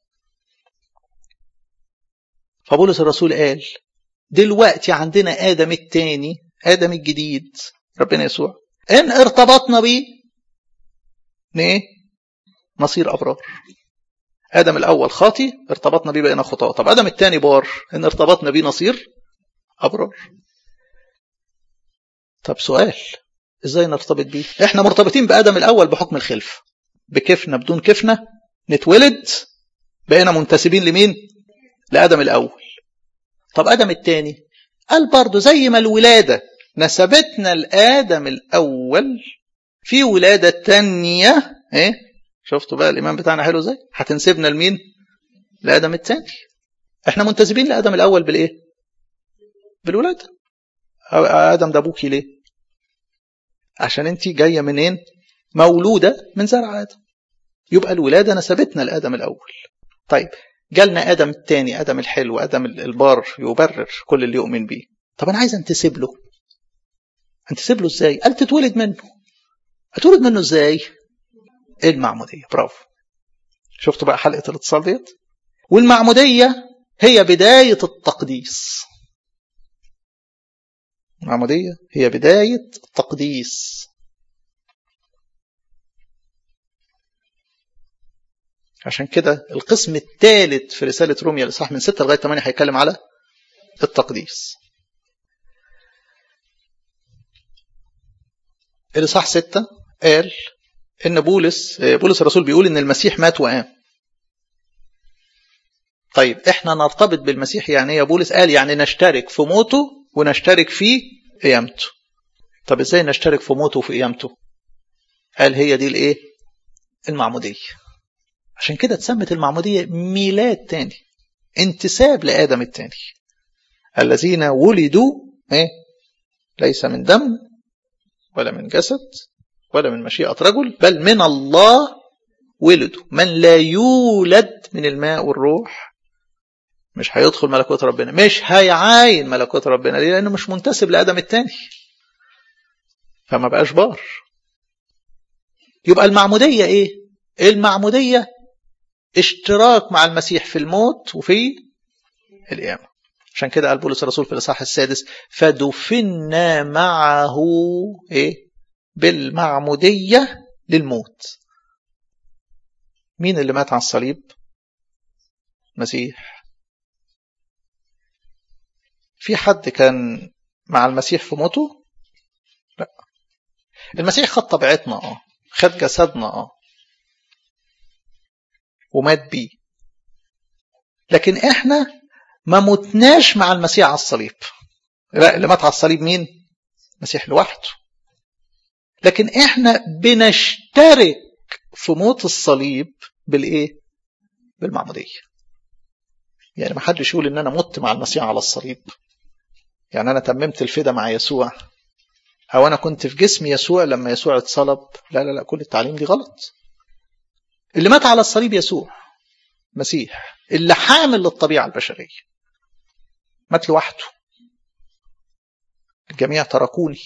فبولس الرسول قال دلوقتي عندنا آدم التاني آدم الجديد ربنا يسوع إن ارتبطنا بيه ايه نصير أبرار آدم الأول خاطي ارتبطنا بيه بقينا خطاة طب آدم الثاني بار إن ارتبطنا بيه نصير أبرار طب سؤال إزاي نرتبط بيه إحنا مرتبطين بآدم الأول بحكم الخلف بكفنا بدون كفنا نتولد بقينا منتسبين لمين لآدم الأول طب آدم الثاني قال برضه زي ما الولادة نسبتنا لآدم الأول في ولادة تانية إيه شفتوا بقى الإيمان بتاعنا حلو ازاي هتنسبنا لمين لآدم الثاني احنا منتسبين لآدم الأول بالإيه بالولادة آدم ده أبوكي ليه عشان انت جاية منين مولودة من زرع آدم يبقى الولادة نسبتنا لآدم الأول طيب جالنا آدم الثاني آدم الحلو آدم البار يبرر كل اللي يؤمن بيه طب أنا عايز أنتسب له أنتسب له إزاي قال تتولد منه هتولد منه إزاي المعمودية برافو شفتوا بقى حلقة الاتصال ديت والمعمودية هي بداية التقديس المعمودية هي بداية التقديس عشان كده القسم الثالث في رسالة روميا الإصحاح من 6 لغاية 8 هيتكلم على التقديس الإصحاح 6 قال ان بولس بولس الرسول بيقول ان المسيح مات وقام طيب احنا نرتبط بالمسيح يعني ايه يا بولس قال يعني نشترك في موته ونشترك في قيامته طب ازاي نشترك في موته وفي قيامته قال هي دي الايه المعموديه عشان كده اتسمت المعموديه ميلاد تاني انتساب لادم التاني الذين ولدوا ايه ليس من دم ولا من جسد ولا من مشيئة رجل بل من الله ولدوا من لا يولد من الماء والروح مش هيدخل ملكوت ربنا مش هيعاين ملكوت ربنا ليه لأنه مش منتسب لآدم التاني فما بقاش بار يبقى المعمودية ايه المعمودية اشتراك مع المسيح في الموت وفي القيامة عشان كده قال بولس الرسول في الإصحاح السادس فدفنا معه ايه بالمعمودية للموت مين اللي مات على الصليب مسيح في حد كان مع المسيح في موته لا المسيح خد طبيعتنا اه خد جسدنا اه ومات بيه لكن احنا ما متناش مع المسيح على الصليب لا اللي مات على الصليب مين المسيح لوحده لكن احنا بنشترك في موت الصليب بالايه بالمعموديه يعني ما حدش يقول ان انا مت مع المسيح على الصليب يعني انا تممت الفدا مع يسوع او انا كنت في جسم يسوع لما يسوع اتصلب لا لا لا كل التعليم دي غلط اللي مات على الصليب يسوع مسيح اللي حامل للطبيعه البشريه مات لوحده الجميع تركوني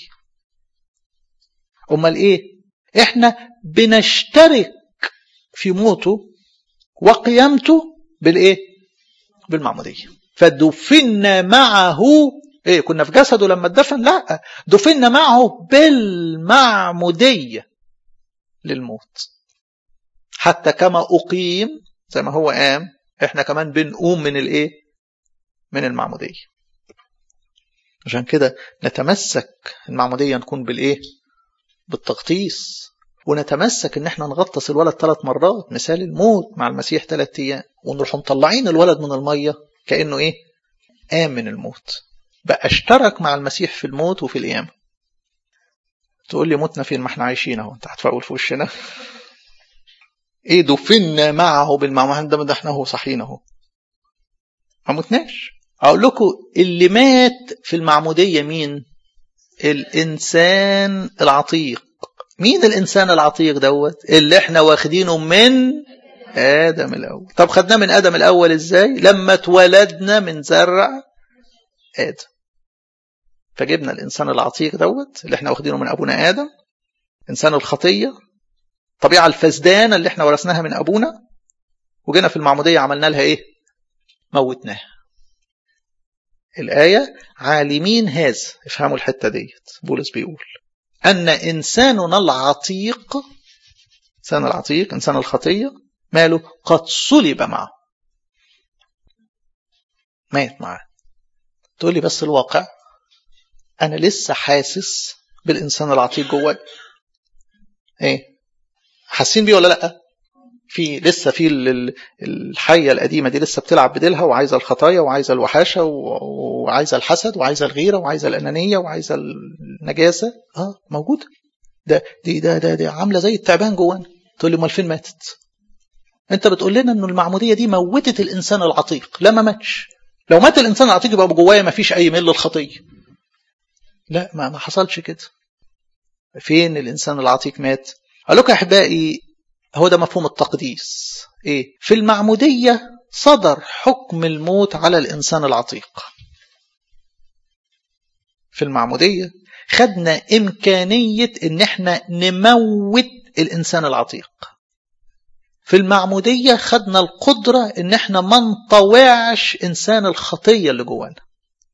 امال ايه احنا بنشترك في موته وقيامته بالايه بالمعموديه فدفنا معه ايه كنا في جسده لما اتدفن لا دفنا معه بالمعموديه للموت حتى كما اقيم زي ما هو قام احنا كمان بنقوم من الايه من المعموديه عشان كده نتمسك المعموديه نكون بالايه بالتغطيس ونتمسك ان احنا نغطس الولد ثلاث مرات مثال الموت مع المسيح ثلاث ايام ونروح مطلعين الولد من الميه كانه ايه قام من الموت بقى اشترك مع المسيح في الموت وفي القيامه تقول لي متنا فين ما احنا عايشين اهو انت هتفول في وشنا ايه دفنا معه بالمعموديه ده ده احنا اهو صحيين اهو ما متناش اقول لكم اللي مات في المعموديه مين الانسان العتيق مين الانسان العتيق دوت اللي احنا واخدينه من ادم الاول طب خدناه من ادم الاول ازاي لما اتولدنا من زرع ادم فجبنا الانسان العتيق دوت اللي احنا واخدينه من ابونا ادم انسان الخطيه الطبيعه الفسدانه اللي احنا ورثناها من ابونا وجينا في المعموديه عملنا لها ايه موتناها الآية عالمين هذا افهموا الحتة ديت بولس بيقول أن إنساننا العتيق إنسان العتيق إنسان الخطية ماله قد صلب معه مات معاه تقول لي بس الواقع أنا لسه حاسس بالإنسان العتيق جواي إيه حاسين بيه ولا لأ في لسه في الحية القديمة دي لسه بتلعب بديلها وعايزة الخطايا وعايزة الوحاشة وعايزة الحسد وعايزة الغيرة وعايزة الأنانية وعايزة النجاسة اه موجودة ده دي ده ده, ده عاملة زي التعبان جوانا تقول لي امال فين ماتت انت بتقول لنا انه المعمودية دي موتت الانسان العتيق لا ما ماتش لو مات الانسان العتيق يبقى جوايا ما فيش اي ميل للخطية لا ما ما حصلش كده فين الانسان العتيق مات قال لكم يا احبائي هو ده مفهوم التقديس ايه في المعمودية صدر حكم الموت على الإنسان العتيق في المعمودية خدنا إمكانية إن احنا نموت الإنسان العتيق في المعمودية خدنا القدرة إن احنا ما نطوعش إنسان الخطية اللي جوانا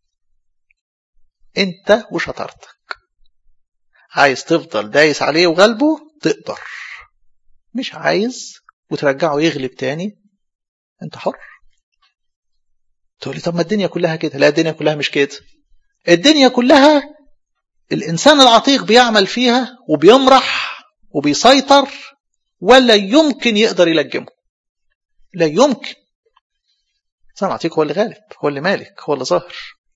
انت وشطارتك عايز تفضل دايس عليه وغلبه تقدر مش عايز وترجعه يغلب تاني انت حر تقول لي طب ما الدنيا كلها كده لا الدنيا كلها مش كده الدنيا كلها الانسان العتيق بيعمل فيها وبيمرح وبيسيطر ولا يمكن يقدر يلجمه لا يمكن الانسان العتيق هو اللي غالب هو اللي مالك هو اللي ظاهر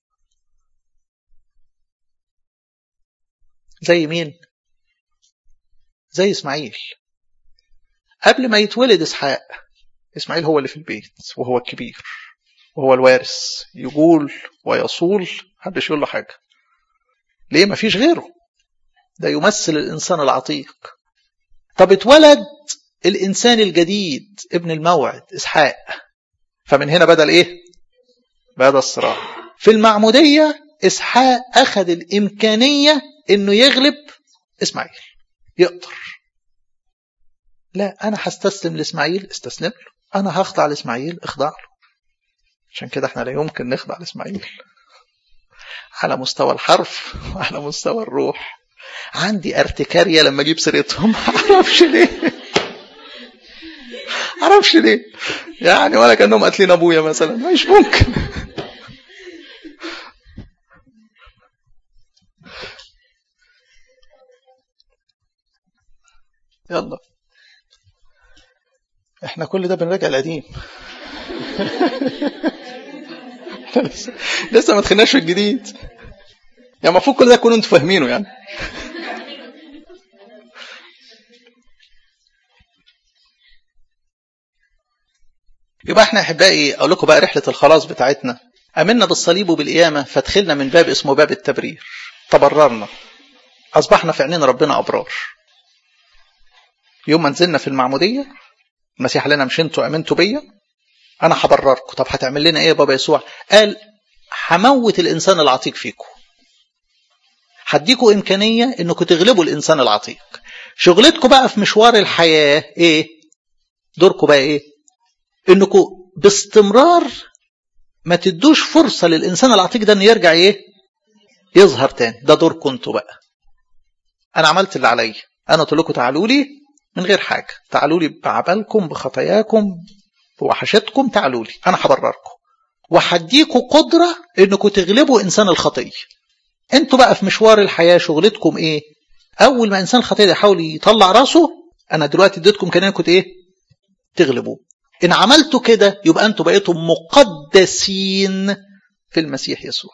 زي مين زي اسماعيل قبل ما يتولد اسحاق اسماعيل هو اللي في البيت وهو الكبير وهو الوارث يقول ويصول محدش يقول له حاجه ليه ما فيش غيره ده يمثل الانسان العتيق طب اتولد الانسان الجديد ابن الموعد اسحاق فمن هنا بدا الايه بدا الصراع في المعموديه اسحاق اخذ الامكانيه انه يغلب اسماعيل يقدر لا انا هستسلم لاسماعيل استسلم له انا هخضع لاسماعيل اخضع له عشان كده احنا لا يمكن نخضع لاسماعيل على مستوى الحرف وعلى مستوى الروح عندي ارتكارية لما اجيب سيرتهم معرفش ليه معرفش ليه يعني ولا كانهم قاتلين ابويا مثلا مش ممكن يلا احنا كل ده بنراجع القديم لسه لسه ما دخلناش في الجديد يعني المفروض كل ده تكونوا انتوا فاهمينه يعني يبقى احنا احبائي اقول لكم بقى رحله الخلاص بتاعتنا امنا بالصليب وبالقيامه فدخلنا من باب اسمه باب التبرير تبررنا اصبحنا في عينين ربنا ابرار يوم ما نزلنا في المعموديه المسيح قال لنا مش انتوا امنتوا بيا انا هبرركم طب هتعمل لنا ايه يا بابا يسوع قال هموت الانسان العتيق فيكم هديكوا امكانيه انكم تغلبوا الانسان العتيق شغلتكم بقى في مشوار الحياه ايه دوركم بقى ايه انكم باستمرار ما تدوش فرصه للانسان العتيق ده انه يرجع ايه يظهر تاني ده دوركم انتوا بقى انا عملت اللي عليا انا قلت لكم تعالوا لي من غير حاجه تعالوا لي بعبالكم بخطاياكم بوحشتكم تعالوا لي انا هبرركم وهديكوا قدره انكم تغلبوا انسان الخطيه انتوا بقى في مشوار الحياه شغلتكم ايه اول ما انسان الخطيه يحاول يطلع راسه انا دلوقتي اديتكم كان كنت ايه تغلبوه ان عملتوا كده يبقى انتوا بقيتم مقدسين في المسيح يسوع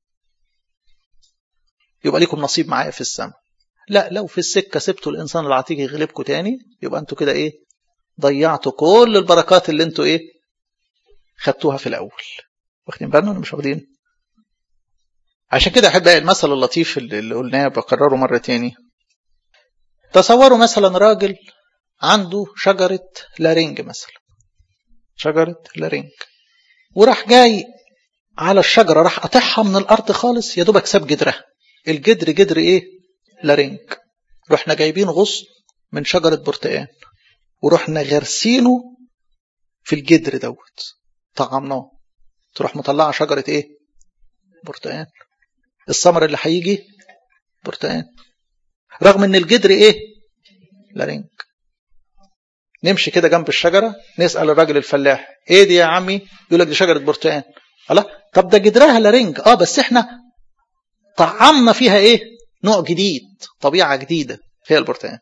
يبقى ليكم نصيب معايا في السماء لا لو في السكه سبتوا الانسان العتيق يغلبكم تاني يبقى انتوا كده ايه ضيعتوا كل البركات اللي انتوا ايه خدتوها في الاول واخدين بالنا ولا مش واخدين عشان كده احب المثل اللطيف اللي قلناه بكرره مره تاني تصوروا مثلا راجل عنده شجره لارنج مثلا شجره لارنج وراح جاي على الشجره راح قاطعها من الارض خالص يا دوبك ساب جدرها الجدر جدر ايه لارنج رحنا جايبين غصن من شجره برتقان ورحنا غرسينه في الجدر دوت طعمناه تروح مطلعه شجره ايه برتقان الثمر اللي هيجي برتقان رغم ان الجدر ايه لارنج نمشي كده جنب الشجره نسال الراجل الفلاح ايه دي يا عمي يقول لك دي شجره برتقان الله طب ده جدرها لارنج اه بس احنا طعمنا فيها ايه نوع جديد طبيعه جديده هي البرتقان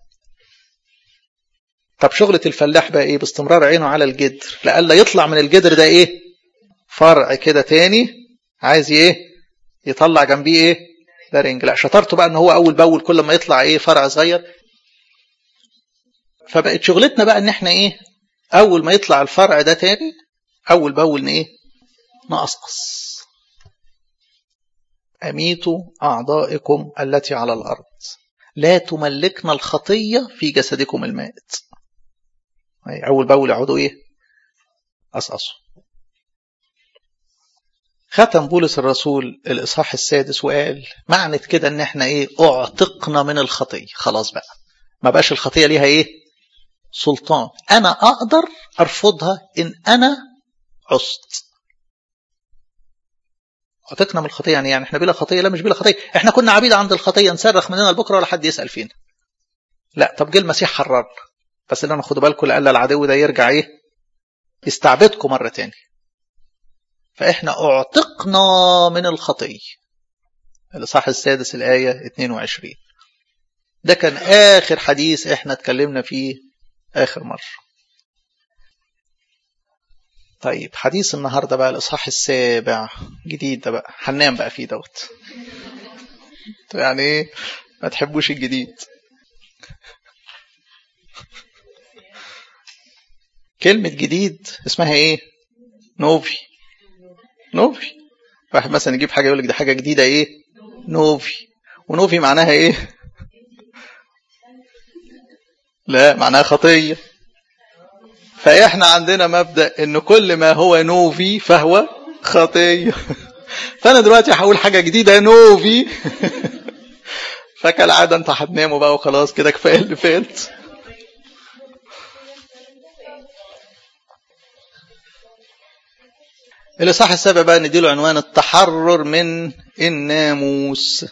طب شغلة الفلاح بقى ايه باستمرار عينه على الجدر لألا يطلع من الجدر ده ايه فرع كده تاني عايز ايه يطلع جنبيه ايه لارنج لا شطارته بقى ان هو اول باول كل ما يطلع ايه فرع صغير فبقت شغلتنا بقى ان احنا ايه اول ما يطلع الفرع ده تاني اول باول ايه نقصقص اميتوا اعضائكم التي على الارض لا تملكنا الخطيه في جسدكم المائت اول باول يقعدوا ايه قصقصوا ختم بولس الرسول الاصحاح السادس وقال معنى كده ان احنا ايه اعتقنا من الخطيه خلاص بقى ما بقاش الخطيه ليها ايه سلطان انا اقدر ارفضها ان انا عصت عتقنا من الخطيه يعني يعني احنا بلا خطيه لا مش بلا خطيه احنا كنا عبيد عند الخطيه نصرخ مننا لبكره ولا حد يسال فينا لا طب جه المسيح حررنا بس اللي انا خدوا بالكم لألا العدو ده يرجع ايه يستعبدكم مره تاني فاحنا اعتقنا من الخطيه الاصحاح السادس الايه 22 ده كان اخر حديث احنا اتكلمنا فيه اخر مره طيب حديث النهارده بقى الاصحاح السابع جديد ده بقى هننام بقى فيه دوت يعني ايه ما تحبوش الجديد كلمة جديد اسمها ايه نوفي نوفي واحد مثلا يجيب حاجة يقول لك دي حاجة جديدة ايه نوفي ونوفي معناها ايه لا معناها خطية فاحنا عندنا مبدأ ان كل ما هو نوفي فهو خطية فانا دلوقتي هقول حاجة جديدة نوفي فكالعادة انت هتناموا بقى وخلاص كده كفاية اللي فات الإصحاح السابع بقى نديله عنوان التحرر من الناموس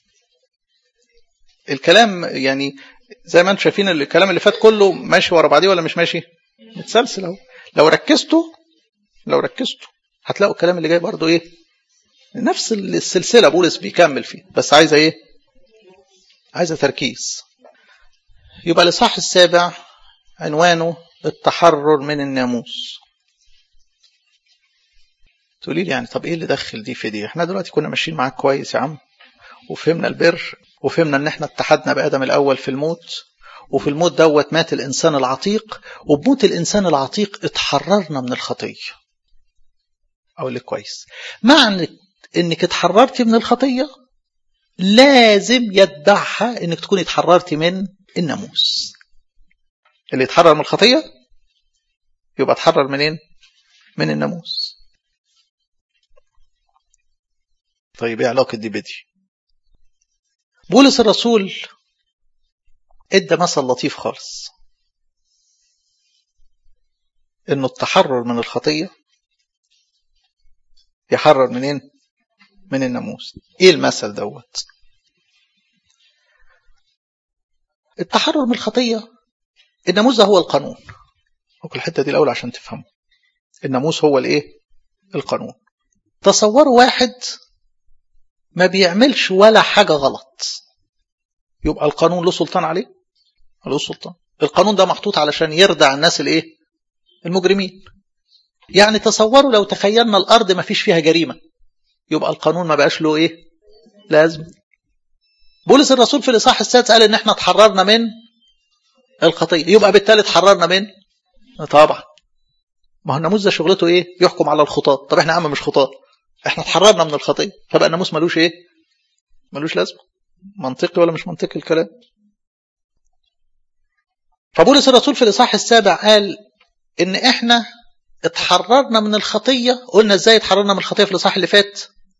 الكلام يعني زي ما انتم شايفين الكلام اللي فات كله ماشي ورا بعضيه ولا مش ماشي متسلسل اهو لو ركزتوا لو ركزتوا هتلاقوا الكلام اللي جاي برضو ايه نفس السلسله بولس بيكمل فيه بس عايزه ايه عايزه تركيز يبقى الاصحاح السابع عنوانه التحرر من الناموس تقولي لي يعني طب ايه اللي دخل دي في دي احنا دلوقتي كنا ماشيين معاك كويس يا عم وفهمنا البر وفهمنا ان احنا اتحدنا بادم الاول في الموت وفي الموت دوت مات الانسان العتيق وبموت الانسان العتيق اتحررنا من الخطيه اقول لك كويس مع انك اتحررتي من الخطيه لازم يتبعها انك تكوني اتحررتي من الناموس اللي يتحرر من الخطيه يبقى اتحرر منين من الناموس طيب ايه علاقه دي بدي بولس الرسول ادى مثل لطيف خالص انه التحرر من الخطيه يحرر منين من الناموس ايه المثل دوت التحرر من الخطيه الناموس ده هو القانون وكل الحته دي الاول عشان تفهموا الناموس هو الايه القانون تصوروا واحد ما بيعملش ولا حاجه غلط يبقى القانون له سلطان عليه له سلطان القانون ده محطوط علشان يردع الناس الايه المجرمين يعني تصوروا لو تخيلنا الارض ما فيش فيها جريمه يبقى القانون ما بقاش له ايه لازم بولس الرسول في الاصحاح السادس قال ان احنا اتحررنا من الخطيه يبقى بالتالي اتحررنا من طبعا ما هو الناموس ده شغلته ايه يحكم على الخطاة طب احنا يا عم مش خطاة احنا اتحررنا من الخطيه فبقى الناموس ملوش ايه ملوش لازمه منطقي ولا مش منطقي الكلام فبولس الرسول في الاصحاح السابع قال ان احنا اتحررنا من الخطيه قلنا ازاي اتحررنا من الخطيه في الاصحاح اللي فات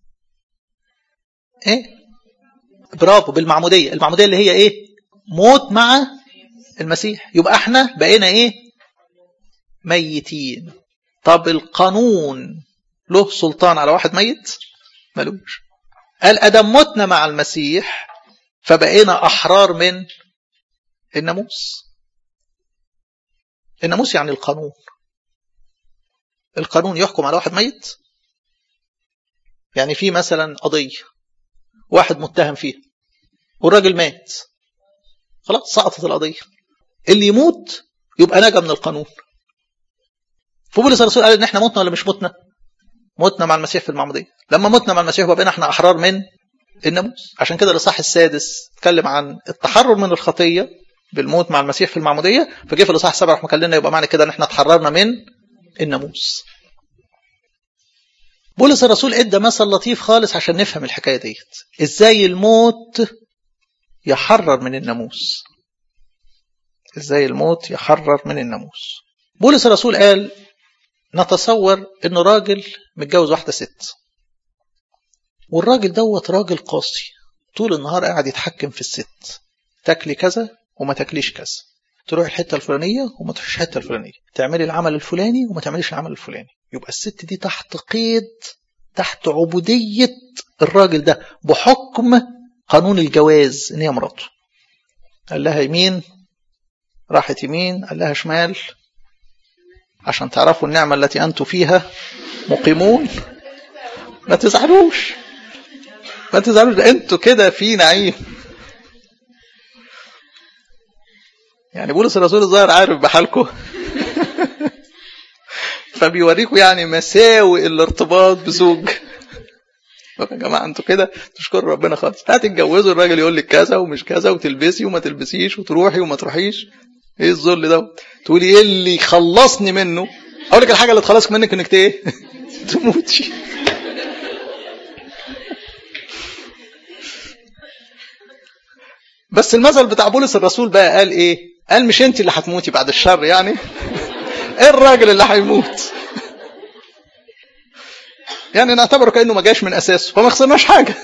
ايه برافو بالمعموديه المعموديه اللي هي ايه موت مع المسيح يبقى احنا بقينا ايه ميتين طب القانون له سلطان على واحد ميت ملوش قال ادم متنا مع المسيح فبقينا احرار من الناموس الناموس يعني القانون القانون يحكم على واحد ميت يعني في مثلا قضية واحد متهم فيها والراجل مات خلاص سقطت القضية اللي يموت يبقى نجا من القانون فبولس الرسول قال ان احنا متنا ولا مش متنا متنا مع المسيح في المعمودية لما متنا مع المسيح بقينا احنا احرار من الناموس عشان كده الاصحاح السادس اتكلم عن التحرر من الخطيه بالموت مع المسيح في المعموديه فجه في الاصحاح السابع راح مكلمنا يبقى معنى كده ان احنا اتحررنا من الناموس بولس الرسول ادى مثل لطيف خالص عشان نفهم الحكايه ديت ازاي الموت يحرر من الناموس ازاي الموت يحرر من الناموس بولس الرسول قال نتصور انه راجل متجوز واحده ست والراجل دوت راجل قاسي طول النهار قاعد يتحكم في الست تاكلي كذا وما تاكليش كذا تروح الحته الفلانيه وما تروحش الحته الفلانيه تعملي العمل الفلاني وما تعمليش العمل الفلاني يبقى الست دي تحت قيد تحت عبوديه الراجل ده بحكم قانون الجواز ان هي مراته قال لها يمين راحت يمين قال لها شمال عشان تعرفوا النعمه التي انتم فيها مقيمون ما تزعلوش ما تزعلوش انتوا كده في نعيم يعني بولس الرسول الظاهر عارف بحالكم فبيوريكم يعني مساوئ الارتباط بزوج يا جماعه انتوا كده تشكروا ربنا خالص هتتجوزوا الراجل يقول لك كذا ومش كذا وتلبسي وما تلبسيش وتروحي وما تروحيش ايه الذل ده تقولي ايه اللي خلصني منه اقول لك الحاجه اللي تخلصك منك انك ايه تموتي بس المثل بتاع بولس الرسول بقى قال ايه قال مش انت اللي هتموتي بعد الشر يعني ايه الراجل اللي هيموت يعني نعتبره كانه ما جاش من اساسه فما خسرناش حاجه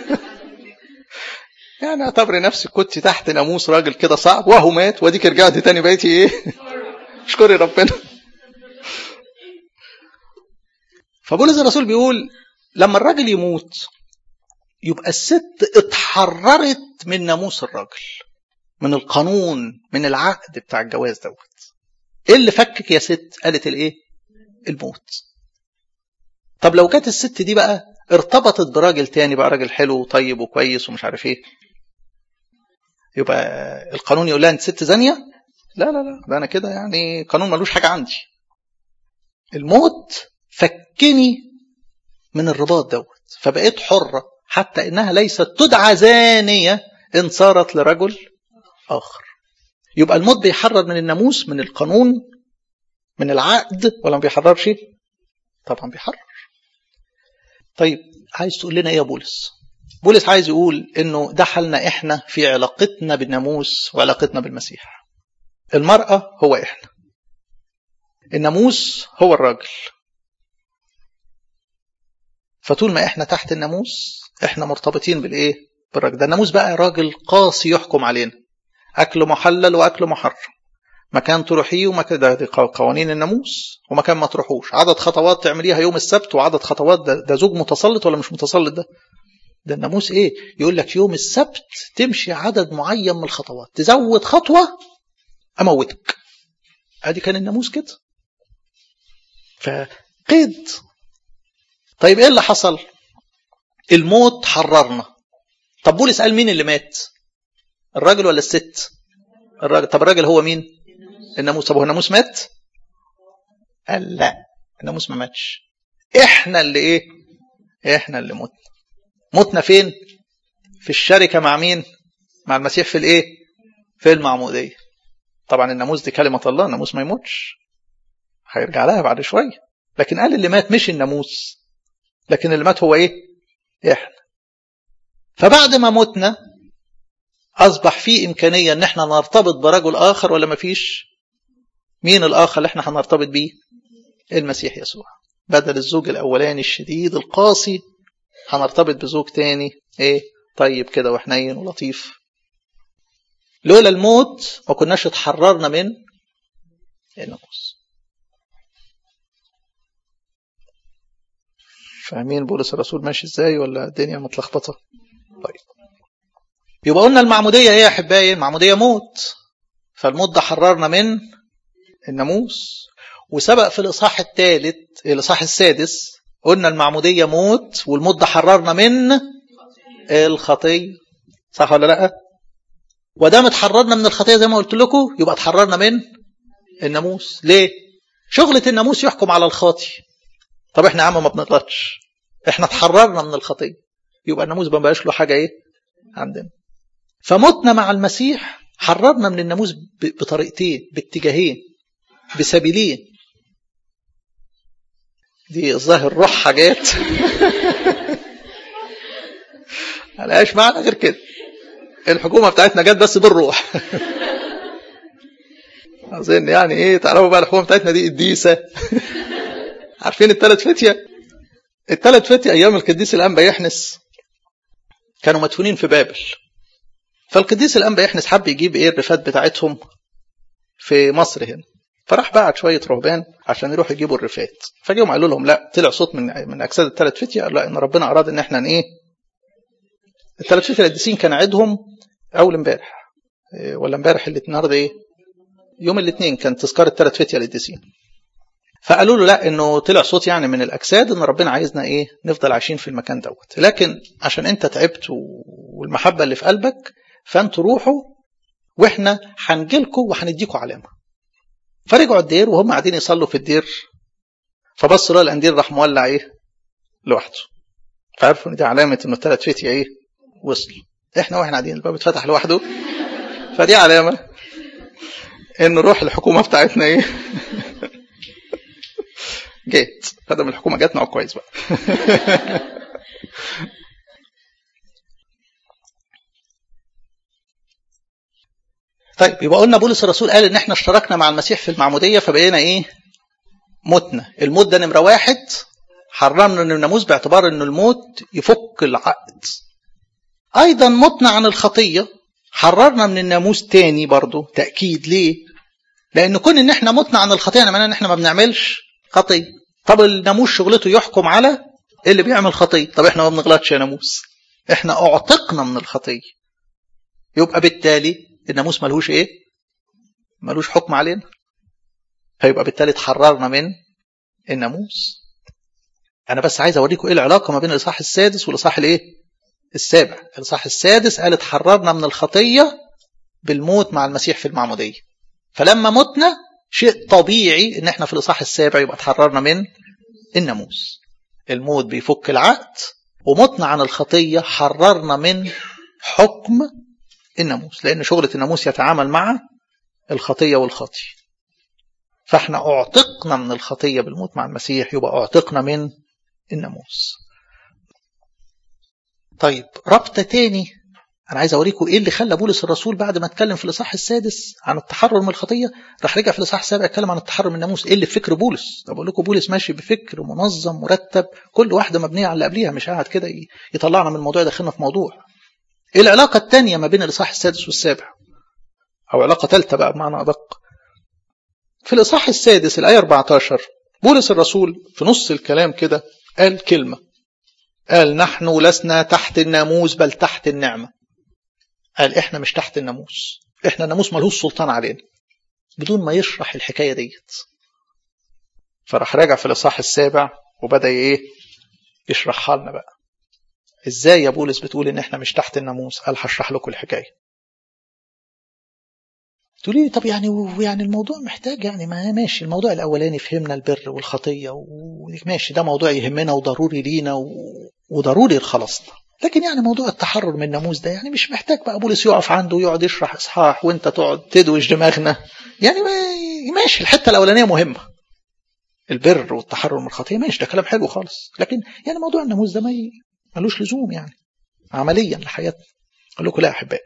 يعني اعتبري نفسك كنت تحت ناموس راجل كده صعب وهو مات واديك رجعت تاني بقيتي ايه اشكري ربنا فبولس الرسول بيقول لما الراجل يموت يبقى الست اتحررت من ناموس الراجل من القانون من العقد بتاع الجواز دوت ايه اللي فكك يا ست قالت الايه الموت طب لو كانت الست دي بقى ارتبطت براجل تاني بقى راجل حلو وطيب وكويس ومش عارف ايه يبقى القانون يقول لها انت ست زانيه لا لا لا ده انا كده يعني قانون ملوش حاجه عندي الموت فكني من الرباط دوت فبقيت حره حتى انها ليست تدعى زانيه ان صارت لرجل اخر يبقى الموت بيحرر من الناموس من القانون من العقد ولا ما بيحررش طبعا بيحرر طيب عايز تقول لنا ايه يا بولس بولس عايز يقول انه ده حالنا احنا في علاقتنا بالناموس وعلاقتنا بالمسيح المرأة هو احنا الناموس هو الراجل فطول ما احنا تحت الناموس احنا مرتبطين بالايه بالراجل ده الناموس بقى راجل قاسي يحكم علينا اكل محلل واكل محرم مكان تروحيه ومكان ده, ده قوانين الناموس ومكان ما تروحوش عدد خطوات تعمليها يوم السبت وعدد خطوات ده, ده زوج متسلط ولا مش متسلط ده ده الناموس ايه يقول لك يوم السبت تمشي عدد معين من الخطوات تزود خطوه اموتك ادي كان الناموس كده فقيد طيب ايه اللي حصل الموت حررنا طب بولس قال مين اللي مات الراجل ولا الست الراجل طب الراجل هو مين الناموس طب هو الناموس مات قال لا الناموس ما ماتش احنا اللي ايه احنا اللي متنا متنا فين في الشركة مع مين مع المسيح في الايه في المعمودية طبعا الناموس دي كلمة الله الناموس ما يموتش هيرجع لها بعد شوية لكن قال اللي مات مش الناموس لكن اللي مات هو ايه احنا فبعد ما متنا اصبح في امكانيه ان احنا نرتبط برجل اخر ولا ما فيش مين الاخر اللي احنا هنرتبط بيه المسيح يسوع بدل الزوج الاولاني الشديد القاسي هنرتبط بزوج تاني ايه طيب كده وحنين ولطيف لولا الموت ما كناش اتحررنا من الناموس فاهمين بولس الرسول ماشي ازاي ولا الدنيا متلخبطه طيب يبقى قلنا المعموديه ايه يا احبائي المعموديه موت فالموت ده حررنا من الناموس وسبق في الاصحاح الثالث الاصحاح السادس قلنا المعموديه موت والموت ده حررنا من الخطيه صح ولا لا ودام اتحررنا من الخطيه زي ما قلت لكم يبقى اتحررنا من الناموس ليه شغله الناموس يحكم على الخاطي طب احنا يا عم ما بنغلطش احنا اتحررنا من الخطيه يبقى الناموس ما بقاش له حاجه ايه عندنا فمتنا مع المسيح حررنا من الناموس بطريقتين باتجاهين بسبيلين دي الظاهر روح حاجات ملهاش معنى غير كده الحكومه بتاعتنا جت بس بالروح اظن يعني ايه تعرفوا بقى الحكومه بتاعتنا دي قديسه عارفين الثلاث فتيه الثلاث فتيه ايام القديس الانبا يحنس كانوا مدفونين في بابل فالقديس الانبا يحنس حب يجيب ايه الرفات بتاعتهم في مصر هنا فراح بعت شويه رهبان عشان يروحوا يجيبوا الرفات فجيهم قالوا لهم لا طلع صوت من من اجساد الثلاث فتيه قال لا ان ربنا اراد ان احنا ايه الثلاث فتيه القديسين كان عيدهم اول امبارح ولا امبارح اللي النهارده ايه يوم الاثنين كان تذكار الثلاث فتيه القديسين فقالوا له لا انه طلع صوت يعني من الاجساد ان ربنا عايزنا ايه نفضل عايشين في المكان دوت لكن عشان انت تعبت والمحبه اللي في قلبك فانتوا روحوا واحنا هنجيلكم وهنديكم علامه فرجعوا الدير وهم قاعدين يصلوا في الدير فبصوا لقوا الاندير راح مولع ايه لوحده فعرفوا ان دي علامه انه الثلاث فتيه ايه وصلوا احنا واحنا قاعدين الباب اتفتح لوحده فدي علامه ان روح الحكومه بتاعتنا ايه جيت فدام الحكومه جت نقعد كويس بقى طيب يبقى قلنا بولس الرسول قال ان احنا اشتركنا مع المسيح في المعموديه فبقينا ايه متنا الموت ده نمره واحد حرمنا من الناموس باعتبار ان الموت يفك العقد ايضا متنا عن الخطيه حررنا من الناموس تاني برضه تاكيد ليه لان كون ان احنا متنا عن الخطيه معناه ان احنا ما بنعملش خطيه طب الناموس شغلته يحكم على اللي بيعمل خطيه طب احنا ما بنغلطش يا ناموس احنا اعتقنا من الخطيه يبقى بالتالي الناموس ملهوش ايه ملوش حكم علينا فيبقى بالتالي اتحررنا من الناموس انا بس عايز اوريكم ايه العلاقه ما بين الاصحاح السادس والاصحاح الايه السابع الاصحاح السادس قال اتحررنا من الخطيه بالموت مع المسيح في المعموديه فلما متنا شيء طبيعي ان احنا في الاصحاح السابع يبقى اتحررنا من الناموس الموت بيفك العقد ومتنا عن الخطيه حررنا من حكم الناموس لان شغله الناموس يتعامل مع الخطيه والخطي فاحنا اعتقنا من الخطيه بالموت مع المسيح يبقى اعتقنا من الناموس طيب ربطه تاني انا عايز اوريكم ايه اللي خلى بولس الرسول بعد ما اتكلم في الاصحاح السادس عن التحرر من الخطيه راح رجع في الاصحاح السابع اتكلم عن التحرر من الناموس ايه اللي في فكر بولس طب بقول لكم بولس ماشي بفكر منظم مرتب كل واحده مبنيه على اللي قبليها مش قاعد كده يطلعنا من الموضوع يدخلنا في موضوع ايه العلاقه الثانيه ما بين الاصحاح السادس والسابع او علاقه ثالثه بقى بمعنى ادق في الاصحاح السادس الايه 14 بولس الرسول في نص الكلام كده قال كلمه قال نحن لسنا تحت الناموس بل تحت النعمه قال احنا مش تحت الناموس احنا الناموس ملهوش سلطان علينا بدون ما يشرح الحكايه ديت فراح راجع في الاصحاح السابع وبدا ايه يشرحها لنا بقى ازاي يا بولس بتقول ان احنا مش تحت الناموس قال هشرح لكم الحكايه تقولي طب يعني يعني الموضوع محتاج يعني ما ماشي الموضوع الاولاني فهمنا البر والخطيه وماشي ده موضوع يهمنا وضروري لينا وضروري لخلاصنا لكن يعني موضوع التحرر من الناموس ده يعني مش محتاج بقى بولس يقف عنده ويقعد يشرح اصحاح وانت تقعد تدوش دماغنا يعني ماشي الحته الاولانيه مهمه البر والتحرر من الخطيه ماشي ده كلام حلو خالص لكن يعني موضوع الناموس ده ما ملوش لزوم يعني عمليا لحياتنا اقول لكم لا يا احبائي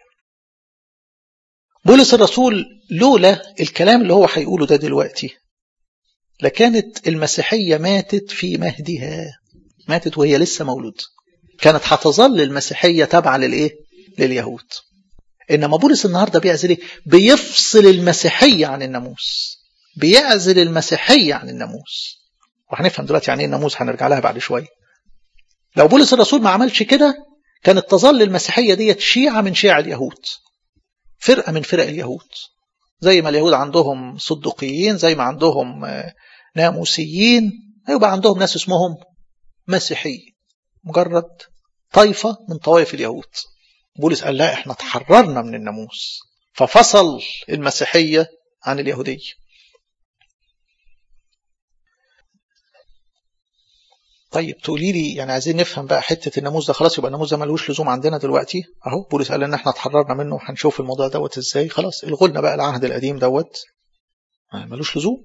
بولس الرسول لولا الكلام اللي هو هيقوله ده دلوقتي لكانت المسيحيه ماتت في مهدها ماتت وهي لسه مولود كانت هتظل المسيحيه تابعه للايه لليهود انما بولس النهارده بيعزل ايه بيفصل المسيحيه عن الناموس بيعزل المسيحيه عن الناموس وهنفهم دلوقتي يعني ايه الناموس هنرجع لها بعد شويه لو بولس الرسول ما عملش كده كانت تظل المسيحيه ديت شيعه من شيع اليهود فرقه من فرق اليهود زي ما اليهود عندهم صدقيين زي ما عندهم ناموسيين هيبقى عندهم ناس اسمهم مسيحيين مجرد طائفة من طوائف اليهود بولس قال لا احنا تحررنا من الناموس ففصل المسيحية عن اليهودية طيب تقولي لي يعني عايزين نفهم بقى حتة الناموس ده خلاص يبقى الناموس ده ملوش لزوم عندنا دلوقتي اهو بولس قال ان احنا اتحررنا منه وهنشوف الموضوع دوت ازاي خلاص الغوا لنا بقى العهد القديم دوت ملوش لزوم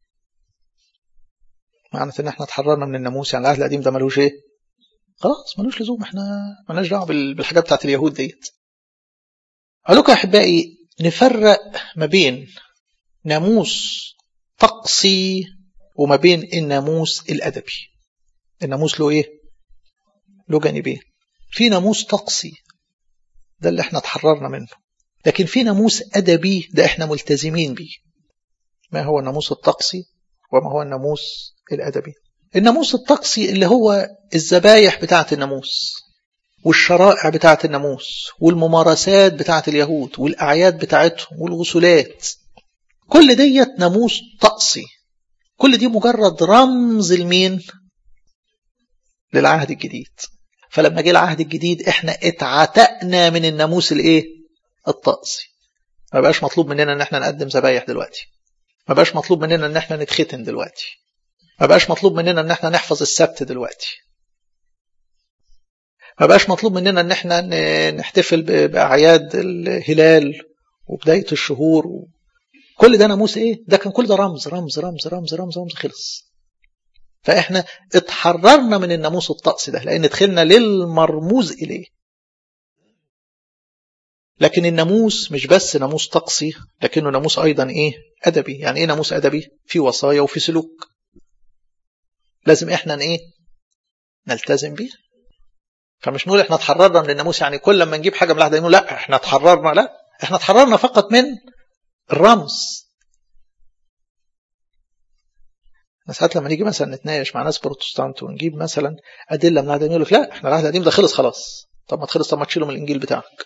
معنى ان احنا اتحررنا من الناموس يعني العهد القديم ده ملوش ايه خلاص ملوش لزوم احنا مالناش دعوه بالحاجات بتاعت اليهود ديت اقول لكم يا احبائي نفرق ما بين ناموس طقسي وما بين الناموس الادبي الناموس له ايه له جانبين في ناموس طقسي ده اللي احنا اتحررنا منه لكن في ناموس ادبي ده احنا ملتزمين بيه ما هو الناموس الطقسي وما هو الناموس الادبي الناموس الطقسي اللي هو الذبايح بتاعة الناموس والشرائع بتاعة الناموس والممارسات بتاعة اليهود والأعياد بتاعتهم والغسولات كل ديت ناموس طقسي كل دي مجرد رمز لمين للعهد الجديد فلما جه العهد الجديد احنا اتعتقنا من الناموس الايه الطقسي ما بقاش مطلوب مننا ان احنا نقدم ذبايح دلوقتي ما بقاش مطلوب مننا ان احنا نتختن دلوقتي ما بقاش مطلوب مننا ان احنا نحفظ السبت دلوقتي ما بقاش مطلوب مننا ان احنا نحتفل باعياد الهلال وبدايه الشهور كل ده ناموس ايه ده كان كل ده رمز رمز رمز رمز رمز رمز خلص فاحنا اتحررنا من الناموس الطقسي ده لان دخلنا للمرموز اليه لكن الناموس مش بس ناموس طقسي لكنه ناموس ايضا ايه ادبي يعني ايه ناموس ادبي في وصايا وفي سلوك لازم احنا ايه نلتزم بيه فمش نقول احنا اتحررنا من الناموس يعني كل ما نجيب حاجه من العهد نقول لا احنا اتحررنا لا احنا اتحررنا فقط من الرمز ساعات لما نيجي مثلا نتناقش مع ناس بروتستانت ونجيب مثلا ادله من العهد القديم يقول لك لا احنا العهد القديم ده خلص خلاص طب ما تخلص طب ما تشيله من الانجيل بتاعك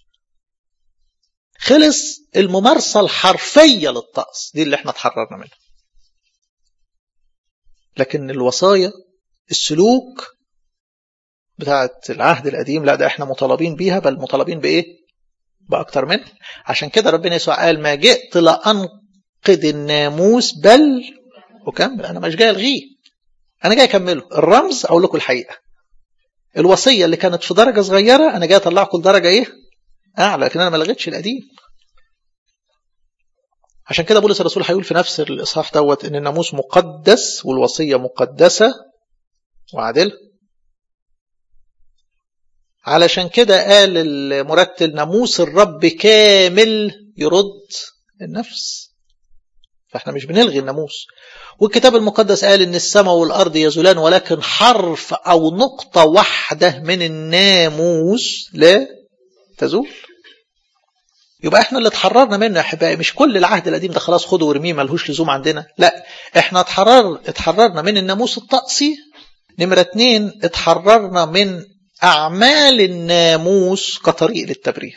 خلص الممارسه الحرفيه للطقس دي اللي احنا اتحررنا منها لكن الوصايا السلوك بتاعت العهد القديم لا ده احنا مطالبين بيها بل مطالبين بايه باكتر منه عشان كده ربنا يسوع قال ما جئت لانقض الناموس بل اكمل انا مش جاي الغيه انا جاي اكمله الرمز اقول لكم الحقيقه الوصيه اللي كانت في درجه صغيره انا جاي اطلعكم لدرجه ايه اعلى لكن انا ما لغيتش القديم عشان كده بولس الرسول هيقول في نفس الاصحاح دوت ان الناموس مقدس والوصيه مقدسه وعادله علشان كده قال المرتل ناموس الرب كامل يرد النفس فاحنا مش بنلغي الناموس والكتاب المقدس قال ان السماء والارض يزولان ولكن حرف او نقطة واحدة من الناموس لا تزول يبقى احنا اللي اتحررنا منه يا احبائي مش كل العهد القديم ده خلاص خده وارميه ملهوش لزوم عندنا لا احنا اتحرر اتحررنا من الناموس الطقسي نمرة اتنين اتحررنا من أعمال الناموس كطريق للتبرير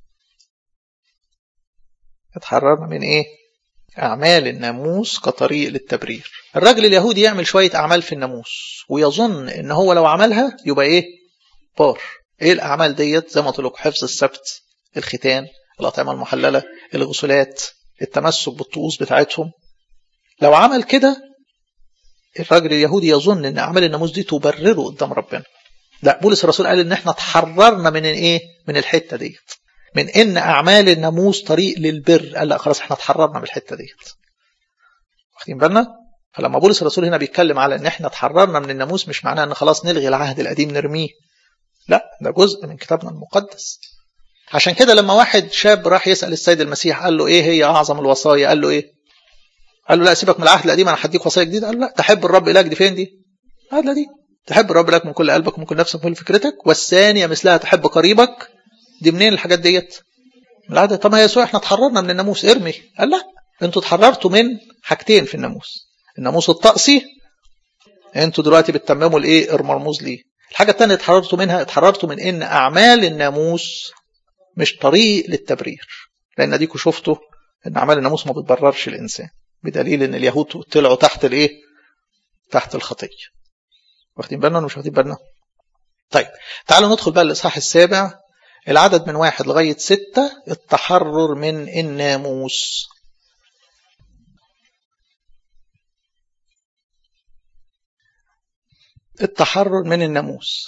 اتحررنا من إيه؟ أعمال الناموس كطريق للتبرير الراجل اليهودي يعمل شوية أعمال في الناموس ويظن إن هو لو عملها يبقى إيه؟ بار إيه الأعمال ديت زي ما قلت لكم حفظ السبت الختان الأطعمة المحللة الغسولات التمسك بالطقوس بتاعتهم لو عمل كده الراجل اليهودي يظن ان اعمال الناموس دي تبرره قدام ربنا لا بولس الرسول قال ان احنا اتحررنا من ايه من الحته ديت من ان اعمال الناموس طريق للبر قال لا خلاص احنا اتحررنا من الحته ديت واخدين بالنا فلما بولس الرسول هنا بيتكلم على ان احنا اتحررنا من الناموس مش معناه ان خلاص نلغي العهد القديم نرميه لا ده جزء من كتابنا المقدس عشان كده لما واحد شاب راح يسال السيد المسيح قال له ايه هي اعظم الوصايا قال له ايه قال له لا سيبك من العهد القديم انا هديك وصيه جديده قال لا تحب الرب الهك دي فين دي قال لا دي تحب الرب لك من كل قلبك ومن كل نفسك ومن كل فكرتك والثانيه مثلها تحب قريبك دي منين الحاجات ديت من العهد طب ما يسوع احنا اتحررنا من الناموس ارمي قال لا انتوا اتحررتوا من حاجتين في الناموس الناموس الطقسي انتوا دلوقتي بتتمموا الايه المرموز ليه الحاجه الثانيه اتحررتوا منها اتحررتوا من ان اعمال الناموس مش طريق للتبرير لان اديكوا شفتوا ان اعمال الناموس ما بتبررش الانسان بدليل ان اليهود طلعوا تحت الايه تحت الخطيه واخدين بالنا ولا مش واخدين بالنا طيب تعالوا ندخل بقى الاصحاح السابع العدد من واحد لغايه ستة التحرر من الناموس التحرر من الناموس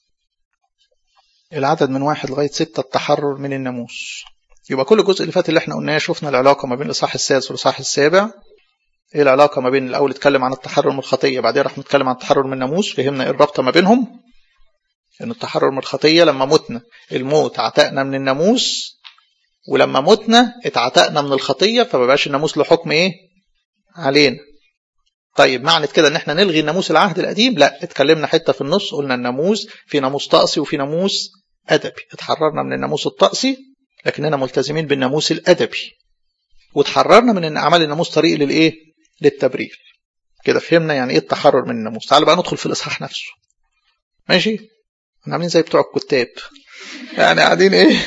العدد من واحد لغايه ستة التحرر من الناموس يبقى كل الجزء اللي فات اللي احنا قلناه شفنا العلاقه ما بين الاصحاح السادس والاصحاح السابع ايه العلاقه ما بين الاول اتكلم عن التحرر من الخطيه بعدين راح نتكلم عن التحرر من الناموس فهمنا ايه الرابطه ما بينهم ان التحرر من الخطيه لما متنا الموت عتقنا من الناموس ولما متنا اتعتقنا من الخطيه فما بقاش الناموس له حكم ايه علينا طيب معنى كده ان احنا نلغي الناموس العهد القديم لا اتكلمنا حته في النص قلنا الناموس في ناموس طقسي وفي ناموس ادبي اتحررنا من الناموس الطقسي لكننا ملتزمين بالناموس الادبي وتحررنا من ان اعمال الناموس طريق للايه للتبرير كده فهمنا يعني ايه التحرر من الناموس تعال بقى ندخل في الاصحاح نفسه ماشي احنا عاملين زي بتوع الكتاب يعني قاعدين ايه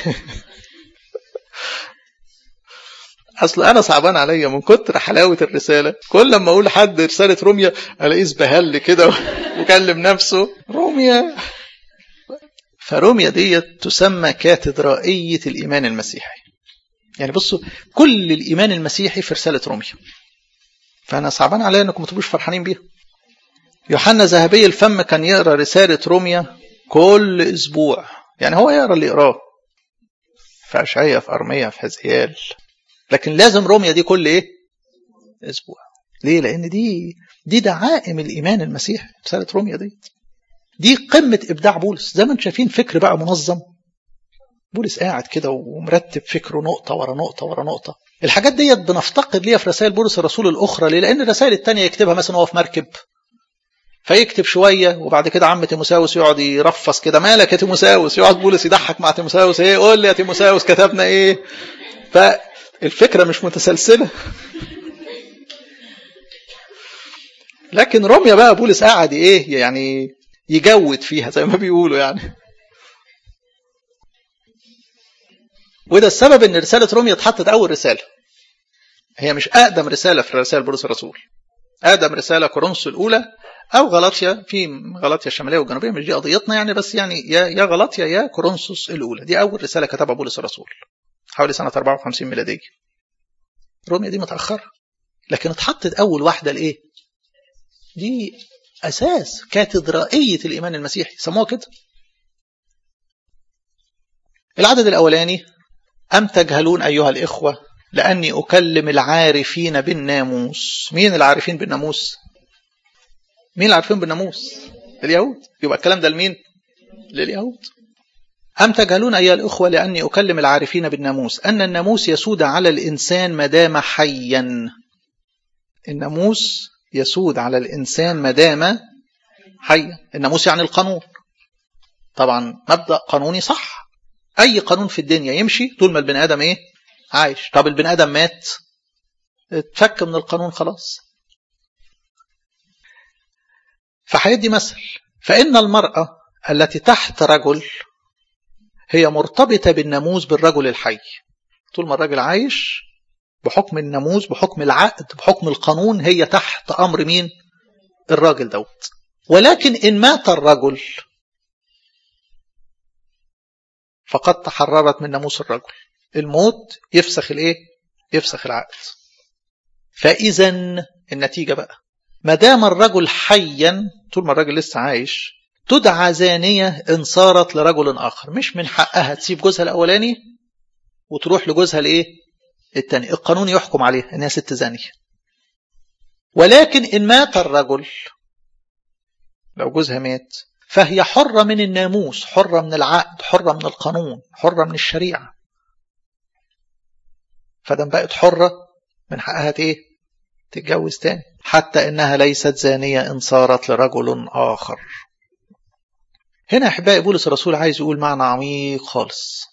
اصل انا صعبان عليا من كتر حلاوه الرساله كل لما اقول حد رساله روميا الاقيه زبهل كده وكلم نفسه روميا فروميا ديت تسمى كاتدرائيه الايمان المسيحي يعني بصوا كل الايمان المسيحي في رساله روميا فانا صعبان عليا انكم ما تبقوش فرحانين بيها يوحنا ذهبي الفم كان يقرا رساله روميا كل اسبوع يعني هو يقرا اللي يقراه في اشعياء في ارميا في حزقيال لكن لازم روميا دي كل ايه اسبوع ليه لان دي دي دعائم الايمان المسيحي رساله روميا دي دي قمه ابداع بولس زي ما انتم شايفين فكر بقى منظم بولس قاعد كده ومرتب فكره نقطة ورا نقطة ورا نقطة الحاجات ديت بنفتقد ليها في رسائل بولس الرسول الأخرى ليه؟ لأن الرسائل التانية يكتبها مثلا هو في مركب فيكتب شوية وبعد كده عم تيموساوس يقعد يرفص كده مالك يا تيموساوس يقعد بولس يضحك مع تيموساوس ايه قول لي يا تيموساوس كتبنا ايه فالفكرة مش متسلسلة لكن روميا بقى بولس قاعد ايه يعني يجود فيها زي ما بيقولوا يعني وده السبب ان رساله روميا اتحطت اول رساله هي مش اقدم رساله في رسائل بولس الرسول اقدم رساله كورنثوس الاولى او غلاطيا في غلاطيا الشماليه والجنوبيه مش دي قضيتنا يعني بس يعني يا يا غلاطيا يا كورنثوس الاولى دي اول رساله كتبها بولس الرسول حوالي سنه 54 ميلاديه روميا دي متاخره لكن اتحطت اول واحده لايه دي اساس كاتدرائيه الايمان المسيحي سموها كده العدد الاولاني ام تجهلون ايها الاخوه لاني اكلم العارفين بالناموس مين العارفين بالناموس مين العارفين بالناموس اليهود يبقى الكلام ده لمين لليهود أم تجهلون أيها الأخوة لأني أكلم العارفين بالناموس أن الناموس يسود على الإنسان مدام حيا الناموس يسود على الإنسان مدام حيا الناموس يعني القانون طبعا مبدأ قانوني صح أي قانون في الدنيا يمشي طول ما البني آدم إيه عايش طب البني آدم مات اتفك من القانون خلاص فهيدي مثل فإن المرأة التي تحت رجل هي مرتبطة بالناموس بالرجل الحي طول ما الراجل عايش بحكم الناموس بحكم العقد بحكم القانون هي تحت أمر مين الراجل دوت ولكن إن مات الرجل فقد تحررت من ناموس الرجل الموت يفسخ الايه يفسخ العقد فاذا النتيجه بقى ما دام الرجل حيا طول ما الراجل لسه عايش تدعى زانيه ان صارت لرجل اخر مش من حقها تسيب جوزها الاولاني وتروح لجوزها الايه الثاني القانون يحكم عليها انها ست زانيه ولكن ان مات الرجل لو جوزها مات فهي حرة من الناموس حرة من العقد حرة من القانون حرة من الشريعة فدام بقت حرة من حقها ايه تتجوز تاني حتى انها ليست زانية ان صارت لرجل اخر هنا احبائي بولس الرسول عايز يقول معنى عميق خالص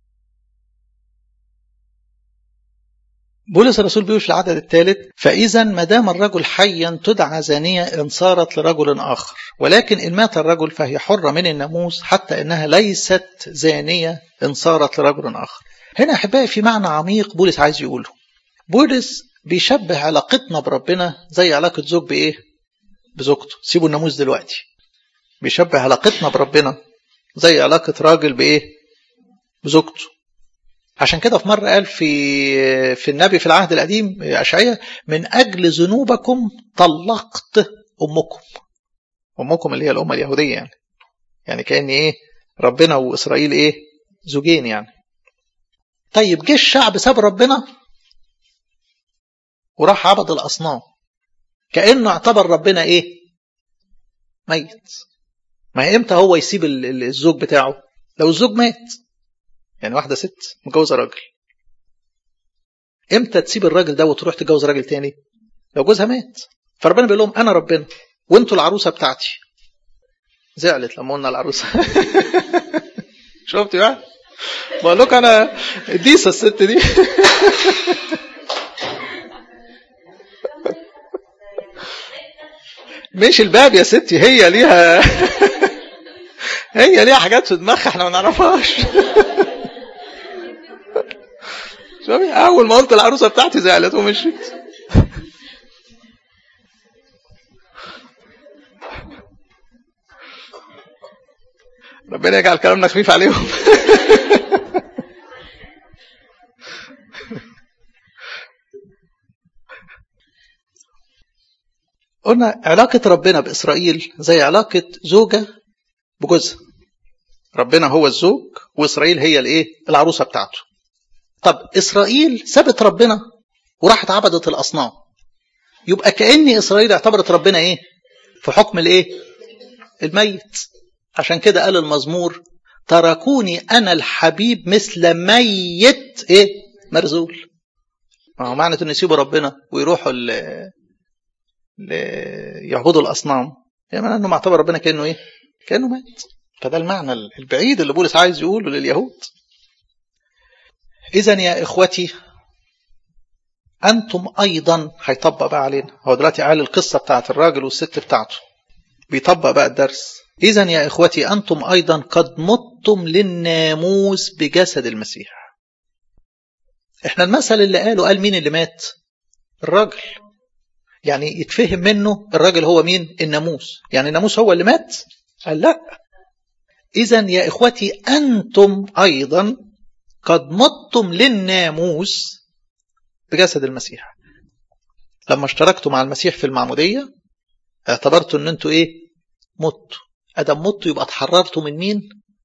بولس الرسول بيقول في العدد الثالث فإذا ما دام الرجل حيا تدعى زانية إن صارت لرجل آخر ولكن إن مات الرجل فهي حرة من الناموس حتى إنها ليست زانية إن صارت لرجل آخر هنا أحبائي في معنى عميق بولس عايز يقوله بولس بيشبه علاقتنا بربنا زي علاقة زوج بإيه بزوجته سيبوا الناموس دلوقتي بيشبه علاقتنا بربنا زي علاقة راجل بإيه بزوجته عشان كده في مرة قال في في النبي في العهد القديم أشعية من أجل ذنوبكم طلقت أمكم أمكم اللي هي الأمة اليهودية يعني يعني كأن إيه ربنا وإسرائيل إيه زوجين يعني طيب جه الشعب ساب ربنا وراح عبد الأصنام كأنه اعتبر ربنا إيه ميت ما امتى هو يسيب الزوج بتاعه لو الزوج مات يعني واحدة ست متجوزة راجل امتى تسيب الراجل ده وتروح تتجوز راجل تاني لو جوزها مات فربنا بيقول لهم انا ربنا وانتوا العروسة بتاعتي زعلت لما قلنا العروسة شفت بقى بقول لك انا ديسة الست دي مش الباب يا ستي هي ليها هي ليها حاجات في دماغها احنا ما نعرفهاش شوفي اول ما قلت العروسه بتاعتي زعلت ومشيت ربنا يجعل كلامنا خفيف عليهم قلنا علاقة ربنا بإسرائيل زي علاقة زوجة بجوزها ربنا هو الزوج وإسرائيل هي الإيه العروسة بتاعته طب إسرائيل سابت ربنا وراحت عبدت الأصنام يبقى كأن إسرائيل اعتبرت ربنا إيه في حكم الإيه الميت عشان كده قال المزمور تركوني أنا الحبيب مثل ميت إيه مرزول ما هو معنى أن يسيبوا ربنا ويروحوا ل... ل... يعبدوا الأصنام يعني معنى أنه معتبر ربنا كأنه إيه كأنه مات فده المعنى البعيد اللي بولس عايز يقوله لليهود إذا يا إخوتي أنتم أيضا هيطبق بقى علينا هو دلوقتي قال القصة بتاعت الراجل والست بتاعته بيطبق بقى الدرس إذا يا إخوتي أنتم أيضا قد متم للناموس بجسد المسيح إحنا المثل اللي قاله قال مين اللي مات الراجل يعني يتفهم منه الراجل هو مين الناموس يعني الناموس هو اللي مات قال لا إذا يا إخوتي أنتم أيضا قد متم للناموس بجسد المسيح لما اشتركتوا مع المسيح في المعمودية اعتبرتوا ان انتوا ايه متوا ادم متوا يبقى اتحررتوا من مين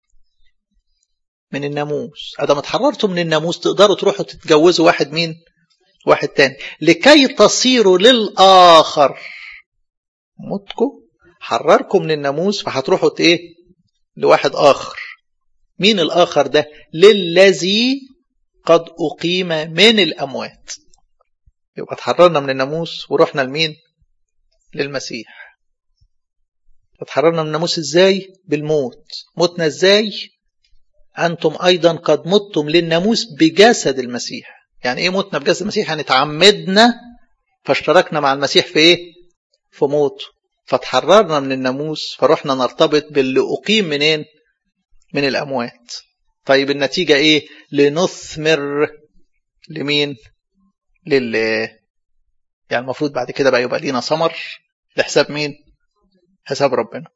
من الناموس ادم اتحررتوا من الناموس تقدروا تروحوا تتجوزوا واحد مين واحد تاني لكي تصيروا للآخر متكم حرركم من الناموس فهتروحوا ايه لواحد آخر مين الآخر ده للذي قد أقيم من الأموات يبقى اتحررنا من الناموس ورحنا لمين للمسيح اتحررنا من الناموس ازاي بالموت متنا ازاي أنتم أيضا قد متم للناموس بجسد المسيح يعني ايه متنا بجسد المسيح يعني تعمدنا فاشتركنا مع المسيح في ايه في موته فتحررنا من الناموس فرحنا نرتبط باللي أقيم منين من الأموات طيب النتيجة ايه لنثمر لمين لله يعني المفروض بعد كده بقى يبقى لينا ثمر لحساب مين حساب ربنا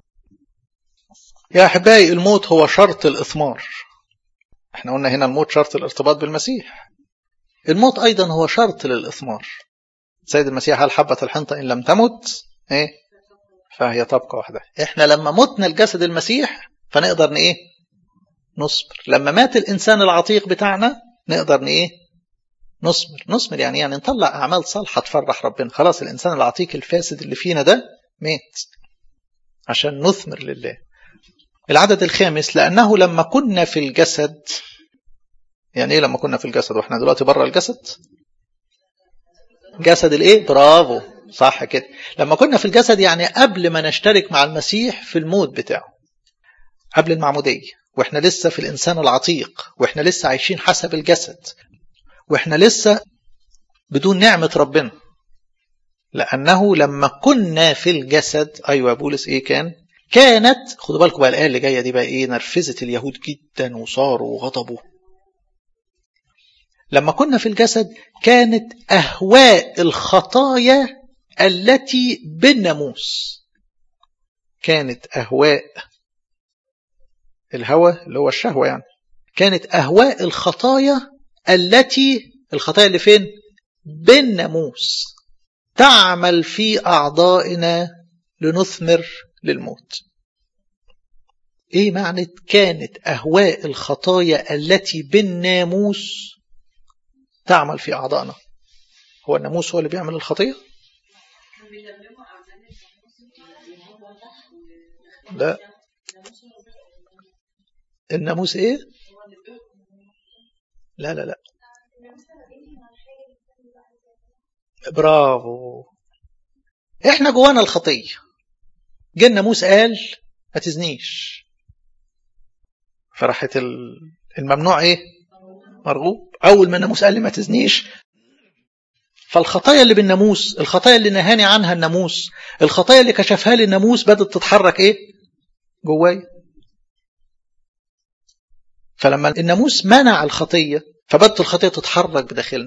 يا أحبائي الموت هو شرط الإثمار احنا قلنا هنا الموت شرط الارتباط بالمسيح الموت أيضا هو شرط للإثمار سيد المسيح قال حبة الحنطة إن لم تمت إيه؟ فهي تبقى وحدها إحنا لما متنا الجسد المسيح فنقدر إيه؟ نصبر لما مات الإنسان العتيق بتاعنا نقدر إيه؟ نصبر نصبر يعني يعني نطلع أعمال صالحة تفرح ربنا خلاص الإنسان العتيق الفاسد اللي فينا ده مات عشان نثمر لله العدد الخامس لأنه لما كنا في الجسد يعني ايه لما كنا في الجسد واحنا دلوقتي بره الجسد جسد الايه برافو صح كده لما كنا في الجسد يعني قبل ما نشترك مع المسيح في الموت بتاعه قبل المعمودية واحنا لسه في الإنسان العتيق واحنا لسه عايشين حسب الجسد واحنا لسه بدون نعمة ربنا لأنه لما كنا في الجسد أيوة بولس إيه كان كانت خدوا بالكم بقى الآية اللي جاية دي بقى إيه نرفزت اليهود جدا وصاروا وغضبوا لما كنا في الجسد كانت أهواء الخطايا التي بالناموس كانت أهواء الهوى اللي هو الشهوة يعني كانت أهواء الخطايا التي الخطايا اللي فين بالناموس تعمل في أعضائنا لنثمر للموت ايه معنى كانت أهواء الخطايا التي بالناموس تعمل في أعضائنا هو الناموس هو اللي بيعمل الخطية لا الناموس ايه لا لا لا برافو احنا جوانا الخطية جه الناموس قال ما تزنيش فراحت الممنوع ايه مرغوب اول ما الناموس قال لي ما تزنيش فالخطايا اللي بالناموس الخطايا اللي نهاني عنها الناموس الخطايا اللي كشفها لي الناموس بدأت تتحرك ايه جواي فلما الناموس منع الخطية فبدت الخطية تتحرك بداخلنا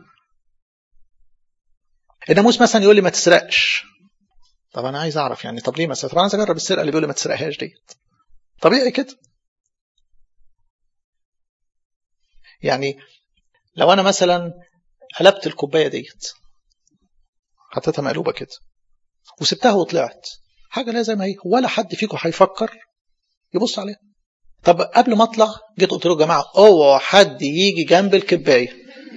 الناموس مثلا يقول لي ما تسرقش طب انا عايز اعرف يعني طب ليه ما طب انا عايز اجرب السرقه اللي بيقول لي ما تسرقهاش ديت طبيعي كده يعني لو انا مثلا قلبت الكوبايه ديت حطيتها مقلوبه كده وسبتها وطلعت حاجه لا زي ما هي ولا حد فيكم هيفكر يبص عليها طب قبل ما اطلع جيت قلت له يا جماعه اوعى حد يجي جنب الكبايه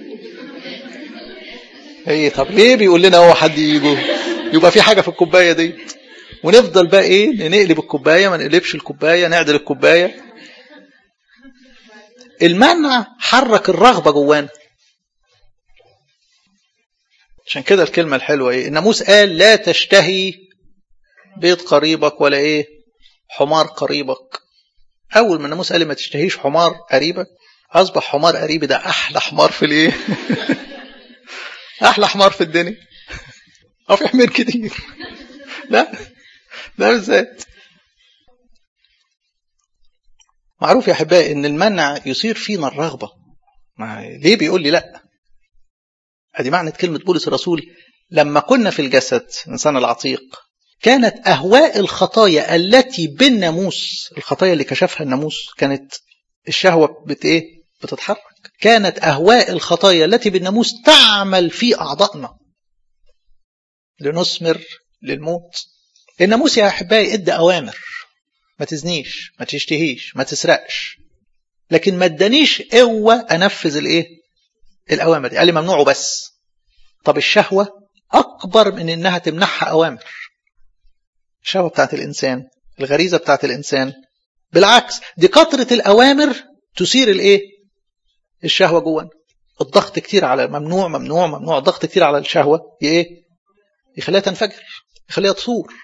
ايه طب ليه بيقول لنا اوعى حد يجي يبقى في حاجه في الكوبايه دي ونفضل بقى ايه نقلب الكوبايه ما نقلبش الكوبايه نعدل الكوبايه المنع حرك الرغبه جوانا عشان كده الكلمه الحلوه ايه الناموس قال لا تشتهي بيت قريبك ولا ايه حمار قريبك اول ما الناموس قال ما تشتهيش حمار قريبك اصبح حمار قريبي ده احلى حمار في الايه احلى حمار في الدنيا او في حمير كتير لا ده بالذات معروف يا احبائي ان المنع يصير فينا الرغبه ما ليه بيقول لي لا ادي معنى كلمه بولس الرسول لما كنا في الجسد الانسان العتيق كانت اهواء الخطايا التي بالناموس الخطايا اللي كشفها الناموس كانت الشهوه بت ايه بتتحرك كانت اهواء الخطايا التي بالناموس تعمل في اعضائنا لنثمر للموت الناموس يا احبائي ادى اوامر ما تزنيش ما تشتهيش ما تسرقش لكن ما ادانيش قوه انفذ الايه الاوامر دي قال لي ممنوع بس طب الشهوه اكبر من انها تمنحها اوامر الشهوه بتاعت الانسان الغريزه بتاعت الانسان بالعكس دي كثره الاوامر تثير الايه الشهوه جوانا الضغط كتير على ممنوع ممنوع ممنوع الضغط كتير على الشهوه ايه يخليها تنفجر يخليها تصور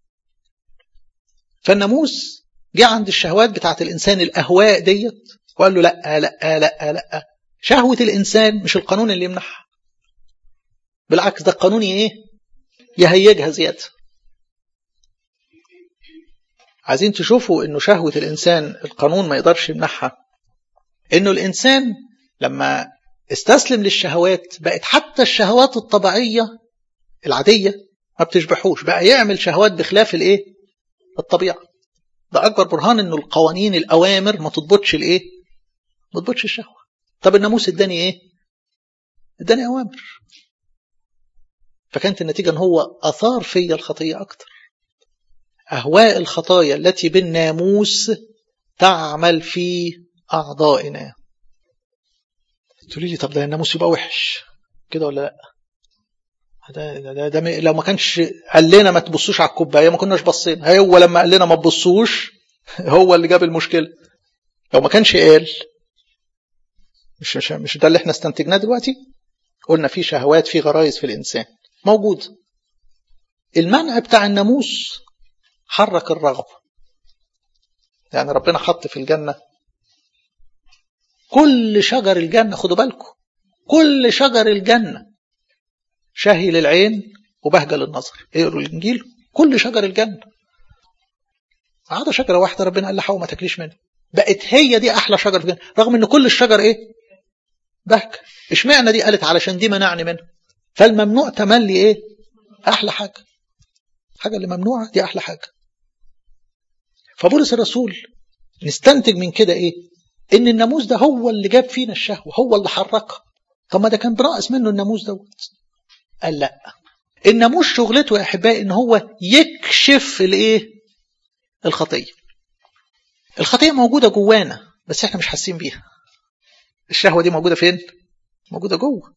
فالناموس جه عند الشهوات بتاعت الانسان الاهواء ديت وقال له لا لا لا لا شهوه الانسان مش القانون اللي يمنعها بالعكس ده القانون ايه يهيجها زياده عايزين تشوفوا انه شهوه الانسان القانون ما يقدرش يمنعها انه الانسان لما استسلم للشهوات بقت حتى الشهوات الطبيعيه العاديه ما بتشبحوش بقى يعمل شهوات بخلاف الايه الطبيعه ده اكبر برهان انه القوانين الاوامر ما تضبطش الايه ما تضبطش الشهوه طب الناموس اداني ايه اداني اوامر فكانت النتيجه ان هو اثار فيا الخطيه اكتر اهواء الخطايا التي بالناموس تعمل في اعضائنا تقولي لي طب ده الناموس يبقى وحش كده ولا لا ده, ده, ده, ده لو ما كانش قال لنا ما تبصوش على الكوبايه ما كناش بصينا هو لما قال لنا ما تبصوش هو اللي جاب المشكله لو ما كانش قال مش مش مش ده اللي احنا استنتجناه دلوقتي قلنا في شهوات في غرائز في الانسان موجود المنع بتاع الناموس حرك الرغبه يعني ربنا حط في الجنه كل شجر الجنه خدوا بالكم كل شجر الجنه شهي للعين وبهجة للنظر اقروا الانجيل كل شجر الجنة عدا شجرة واحدة ربنا قال لحواء ما تاكليش منها بقت هي دي احلى شجر في الجنة رغم ان كل الشجر ايه بهجة اشمعنى دي قالت علشان دي منعني منها فالممنوع تملي ايه احلى حاجة حاجة اللي ممنوعة دي احلى حاجة فبولس الرسول نستنتج من كده ايه ان الناموس ده هو اللي جاب فينا الشهوة هو اللي حركها طب ما ده كان بناقص منه الناموس دوت قال لا الناموس شغلته يا احبائي ان هو يكشف الايه الخطيه الخطيه موجوده جوانا بس احنا مش حاسين بيها الشهوه دي موجوده فين موجوده جوه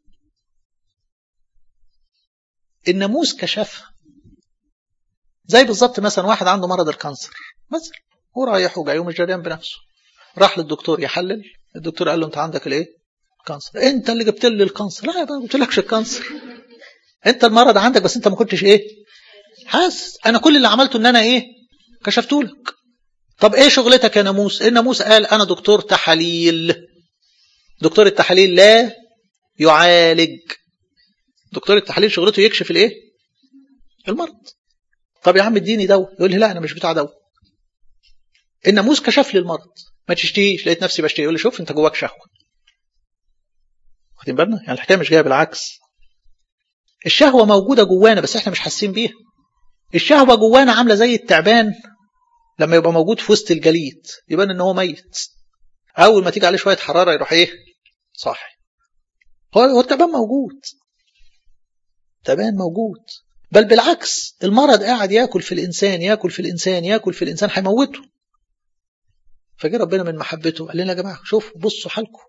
الناموس كشفها زي بالظبط مثلا واحد عنده مرض الكانسر مثلا هو رايح وجاي ومش جريان بنفسه راح للدكتور يحلل الدكتور قال له انت عندك الايه كانسر انت اللي جبت لي الكانسر لا ما قلتلكش الكانسر انت المرض عندك بس انت ما كنتش ايه حاسس انا كل اللي عملته ان انا ايه كشفته لك طب ايه شغلتك يا ناموس الناموس قال انا دكتور تحاليل دكتور التحاليل لا يعالج دكتور التحاليل شغلته يكشف الايه المرض طب يا عم اديني دواء يقول لي لا انا مش بتاع دواء الناموس كشف لي المرض ما تشتهيش لقيت نفسي بشتهي يقول لي شوف انت جواك شهوه واخدين بالنا يعني الحكايه مش جايه بالعكس الشهوة موجودة جوانا بس احنا مش حاسين بيها الشهوة جوانا عاملة زي التعبان لما يبقى موجود في وسط الجليد يبان ان هو ميت اول ما تيجي عليه شوية حرارة يروح ايه صاحي هو هو التعبان موجود التعبان موجود بل بالعكس المرض قاعد ياكل في الانسان ياكل في الانسان ياكل في الانسان هيموته فجه ربنا من محبته قال لنا يا جماعه شوفوا بصوا حالكم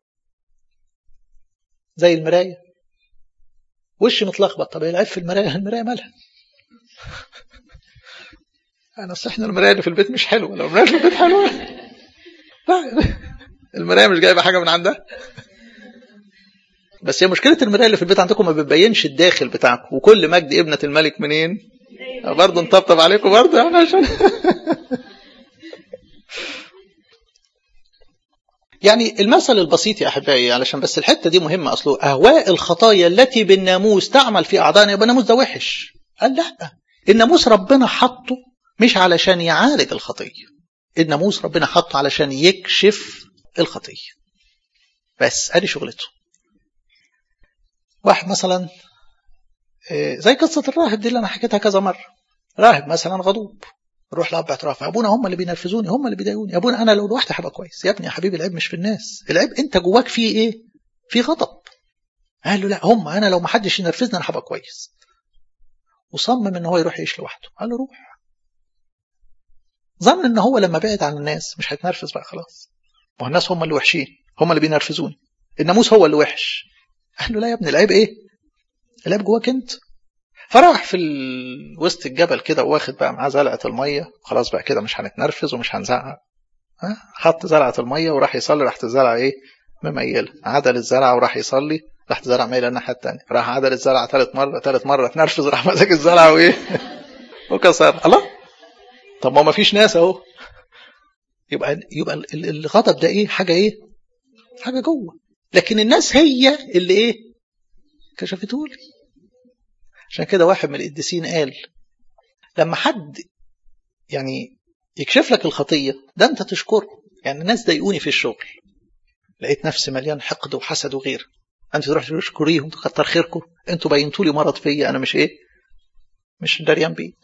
زي المرايه وش متلخبط طب العيب في المرايه المرايه مالها انا اصل احنا المرايه اللي في البيت مش حلوه لو المرايه في البيت حلوه لا المرايه مش جايبه حاجه من عندها بس هي مشكله المرايه اللي في البيت عندكم ما بتبينش الداخل بتاعكم وكل مجد ابنه الملك منين برضه نطبطب عليكم برضه يعني عشان يعني المثل البسيط يا احبائي علشان بس الحته دي مهمه اصله اهواء الخطايا التي بالناموس تعمل في اعضائنا يبقى الناموس ده وحش قال لا الناموس ربنا حطه مش علشان يعالج الخطيه الناموس ربنا حطه علشان يكشف الخطيه بس ادي شغلته واحد مثلا زي قصه الراهب دي اللي انا حكيتها كذا مره راهب مثلا غضوب روح لاب اعتراف ابونا هم اللي بينرفزوني هم اللي بيضايقوني يا ابونا انا لو لوحدي هبقى كويس يا ابني يا حبيبي العيب مش في الناس العيب انت جواك فيه ايه في غضب قال له لا هم انا لو ما حدش ينرفزني انا هبقى كويس وصمم ان هو يروح يعيش لوحده قال له روح ظن ان هو لما بعد عن الناس مش هيتنرفز بقى خلاص ما هو الناس هم اللي وحشين هم اللي بينرفزوني الناموس هو اللي وحش قال له لا يا ابني العيب ايه العيب جواك انت فراح في وسط الجبل كده واخد بقى معاه زلعه الميه خلاص بقى كده مش هنتنرفز ومش هنزعق حط زلعه الميه وراح يصلي راحت الزلعه ايه مميله عدل الزلعه وراح يصلي راحت الزلعه مايله الناحيه الثانيه راح عدل الزلعه ثالث مره ثالث مره اتنرفز راح مسك الزلعه وايه وكسر الله طب ما ما فيش ناس اهو يبقى يبقى الغضب ده ايه حاجه ايه حاجه جوه لكن الناس هي اللي ايه كشفته لي عشان كده واحد من القديسين قال لما حد يعني يكشف لك الخطيه ده انت تشكره يعني الناس ضايقوني في الشغل لقيت نفسي مليان حقد وحسد وغيره انت تروح تشكريهم تكتر خيركم انتوا بينتوا لي مرض فيا انا مش ايه مش دريان بيه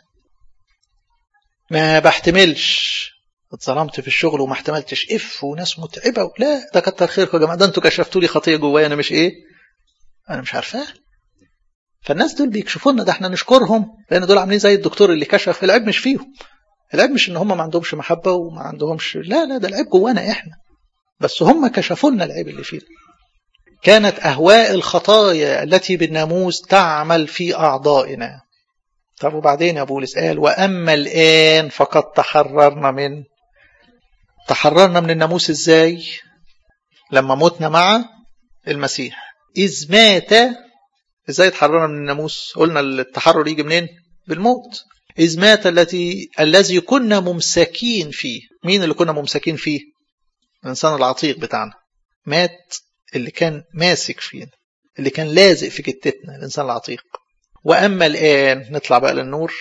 ما بحتملش اتظلمت في الشغل وما احتملتش اف وناس متعبه لا ده كتر خيركم يا جماعه ده انتوا كشفتوا لي خطيه جوايا انا مش ايه انا مش عارفاها فالناس دول بيكشفوا لنا ده احنا نشكرهم لان دول عاملين زي الدكتور اللي كشف العيب مش فيهم العيب مش ان هم ما عندهمش محبه وما عندهمش لا لا ده العيب جوانا احنا بس هم كشفوا لنا العيب اللي فينا كانت اهواء الخطايا التي بالناموس تعمل في اعضائنا طب وبعدين يا بولس قال واما الان فقد تحررنا من تحررنا من الناموس ازاي لما متنا مع المسيح اذ مات ازاي اتحررنا من الناموس قلنا التحرر يجي منين بالموت إذ مات التي الذي كنا ممسكين فيه مين اللي كنا ممسكين فيه الإنسان العتيق بتاعنا مات اللي كان ماسك فينا اللي كان لازق في جتتنا الإنسان العتيق وأما الآن نطلع بقى للنور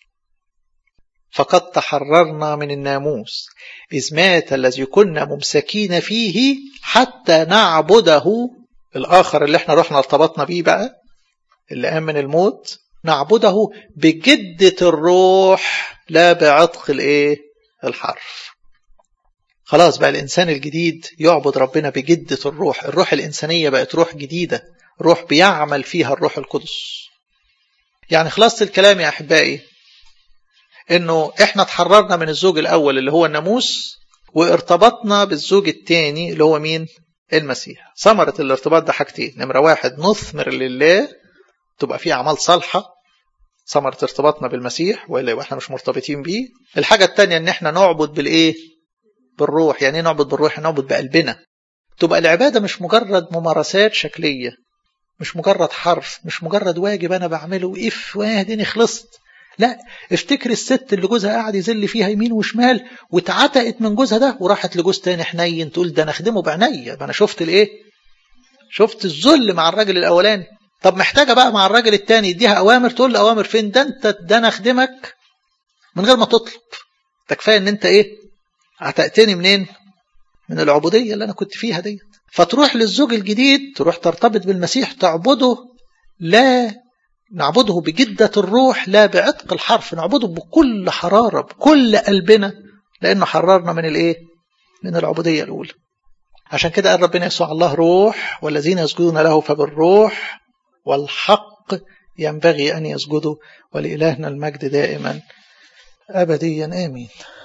فقد تحررنا من الناموس إذ مات الذي كنا ممسكين فيه حتى نعبده الآخر اللي احنا رحنا ارتبطنا بيه بقى اللي قام من الموت نعبده بجدة الروح لا بعتق الايه الحرف خلاص بقى الإنسان الجديد يعبد ربنا بجدة الروح الروح الإنسانية بقت روح جديدة روح بيعمل فيها الروح القدس يعني خلاصة الكلام يا أحبائي إنه إحنا اتحررنا من الزوج الأول اللي هو الناموس وارتبطنا بالزوج الثاني اللي هو مين المسيح ثمرة الارتباط ده حاجتين نمرة واحد نثمر لله تبقى فيه أعمال صالحة ثمرة ارتباطنا بالمسيح وإلا يبقى احنا مش مرتبطين بيه الحاجة الثانية إن احنا نعبد بالإيه بالروح يعني ايه نعبد بالروح نعبد بقلبنا تبقى العبادة مش مجرد ممارسات شكلية مش مجرد حرف مش مجرد واجب أنا بعمله إف واهدني خلصت لا افتكر الست اللي جوزها قاعد يذل فيها يمين وشمال واتعتقت من جوزها ده وراحت لجوز تاني حنين تقول ده انا اخدمه بعينيا انا شفت الايه شفت الذل مع الراجل الاولاني طب محتاجه بقى مع الراجل التاني يديها اوامر تقول له اوامر فين ده انت ده انا اخدمك من غير ما تطلب ده كفايه ان انت ايه عتقتني منين من العبوديه اللي انا كنت فيها دي فتروح للزوج الجديد تروح ترتبط بالمسيح تعبده لا نعبده بجدة الروح لا بعتق الحرف نعبده بكل حرارة بكل قلبنا لأنه حررنا من الإيه؟ من العبودية الأولى عشان كده قال ربنا يسوع الله روح والذين يسجدون له فبالروح والحق ينبغي أن يسجدوا ولإلهنا المجد دائما أبديا آمين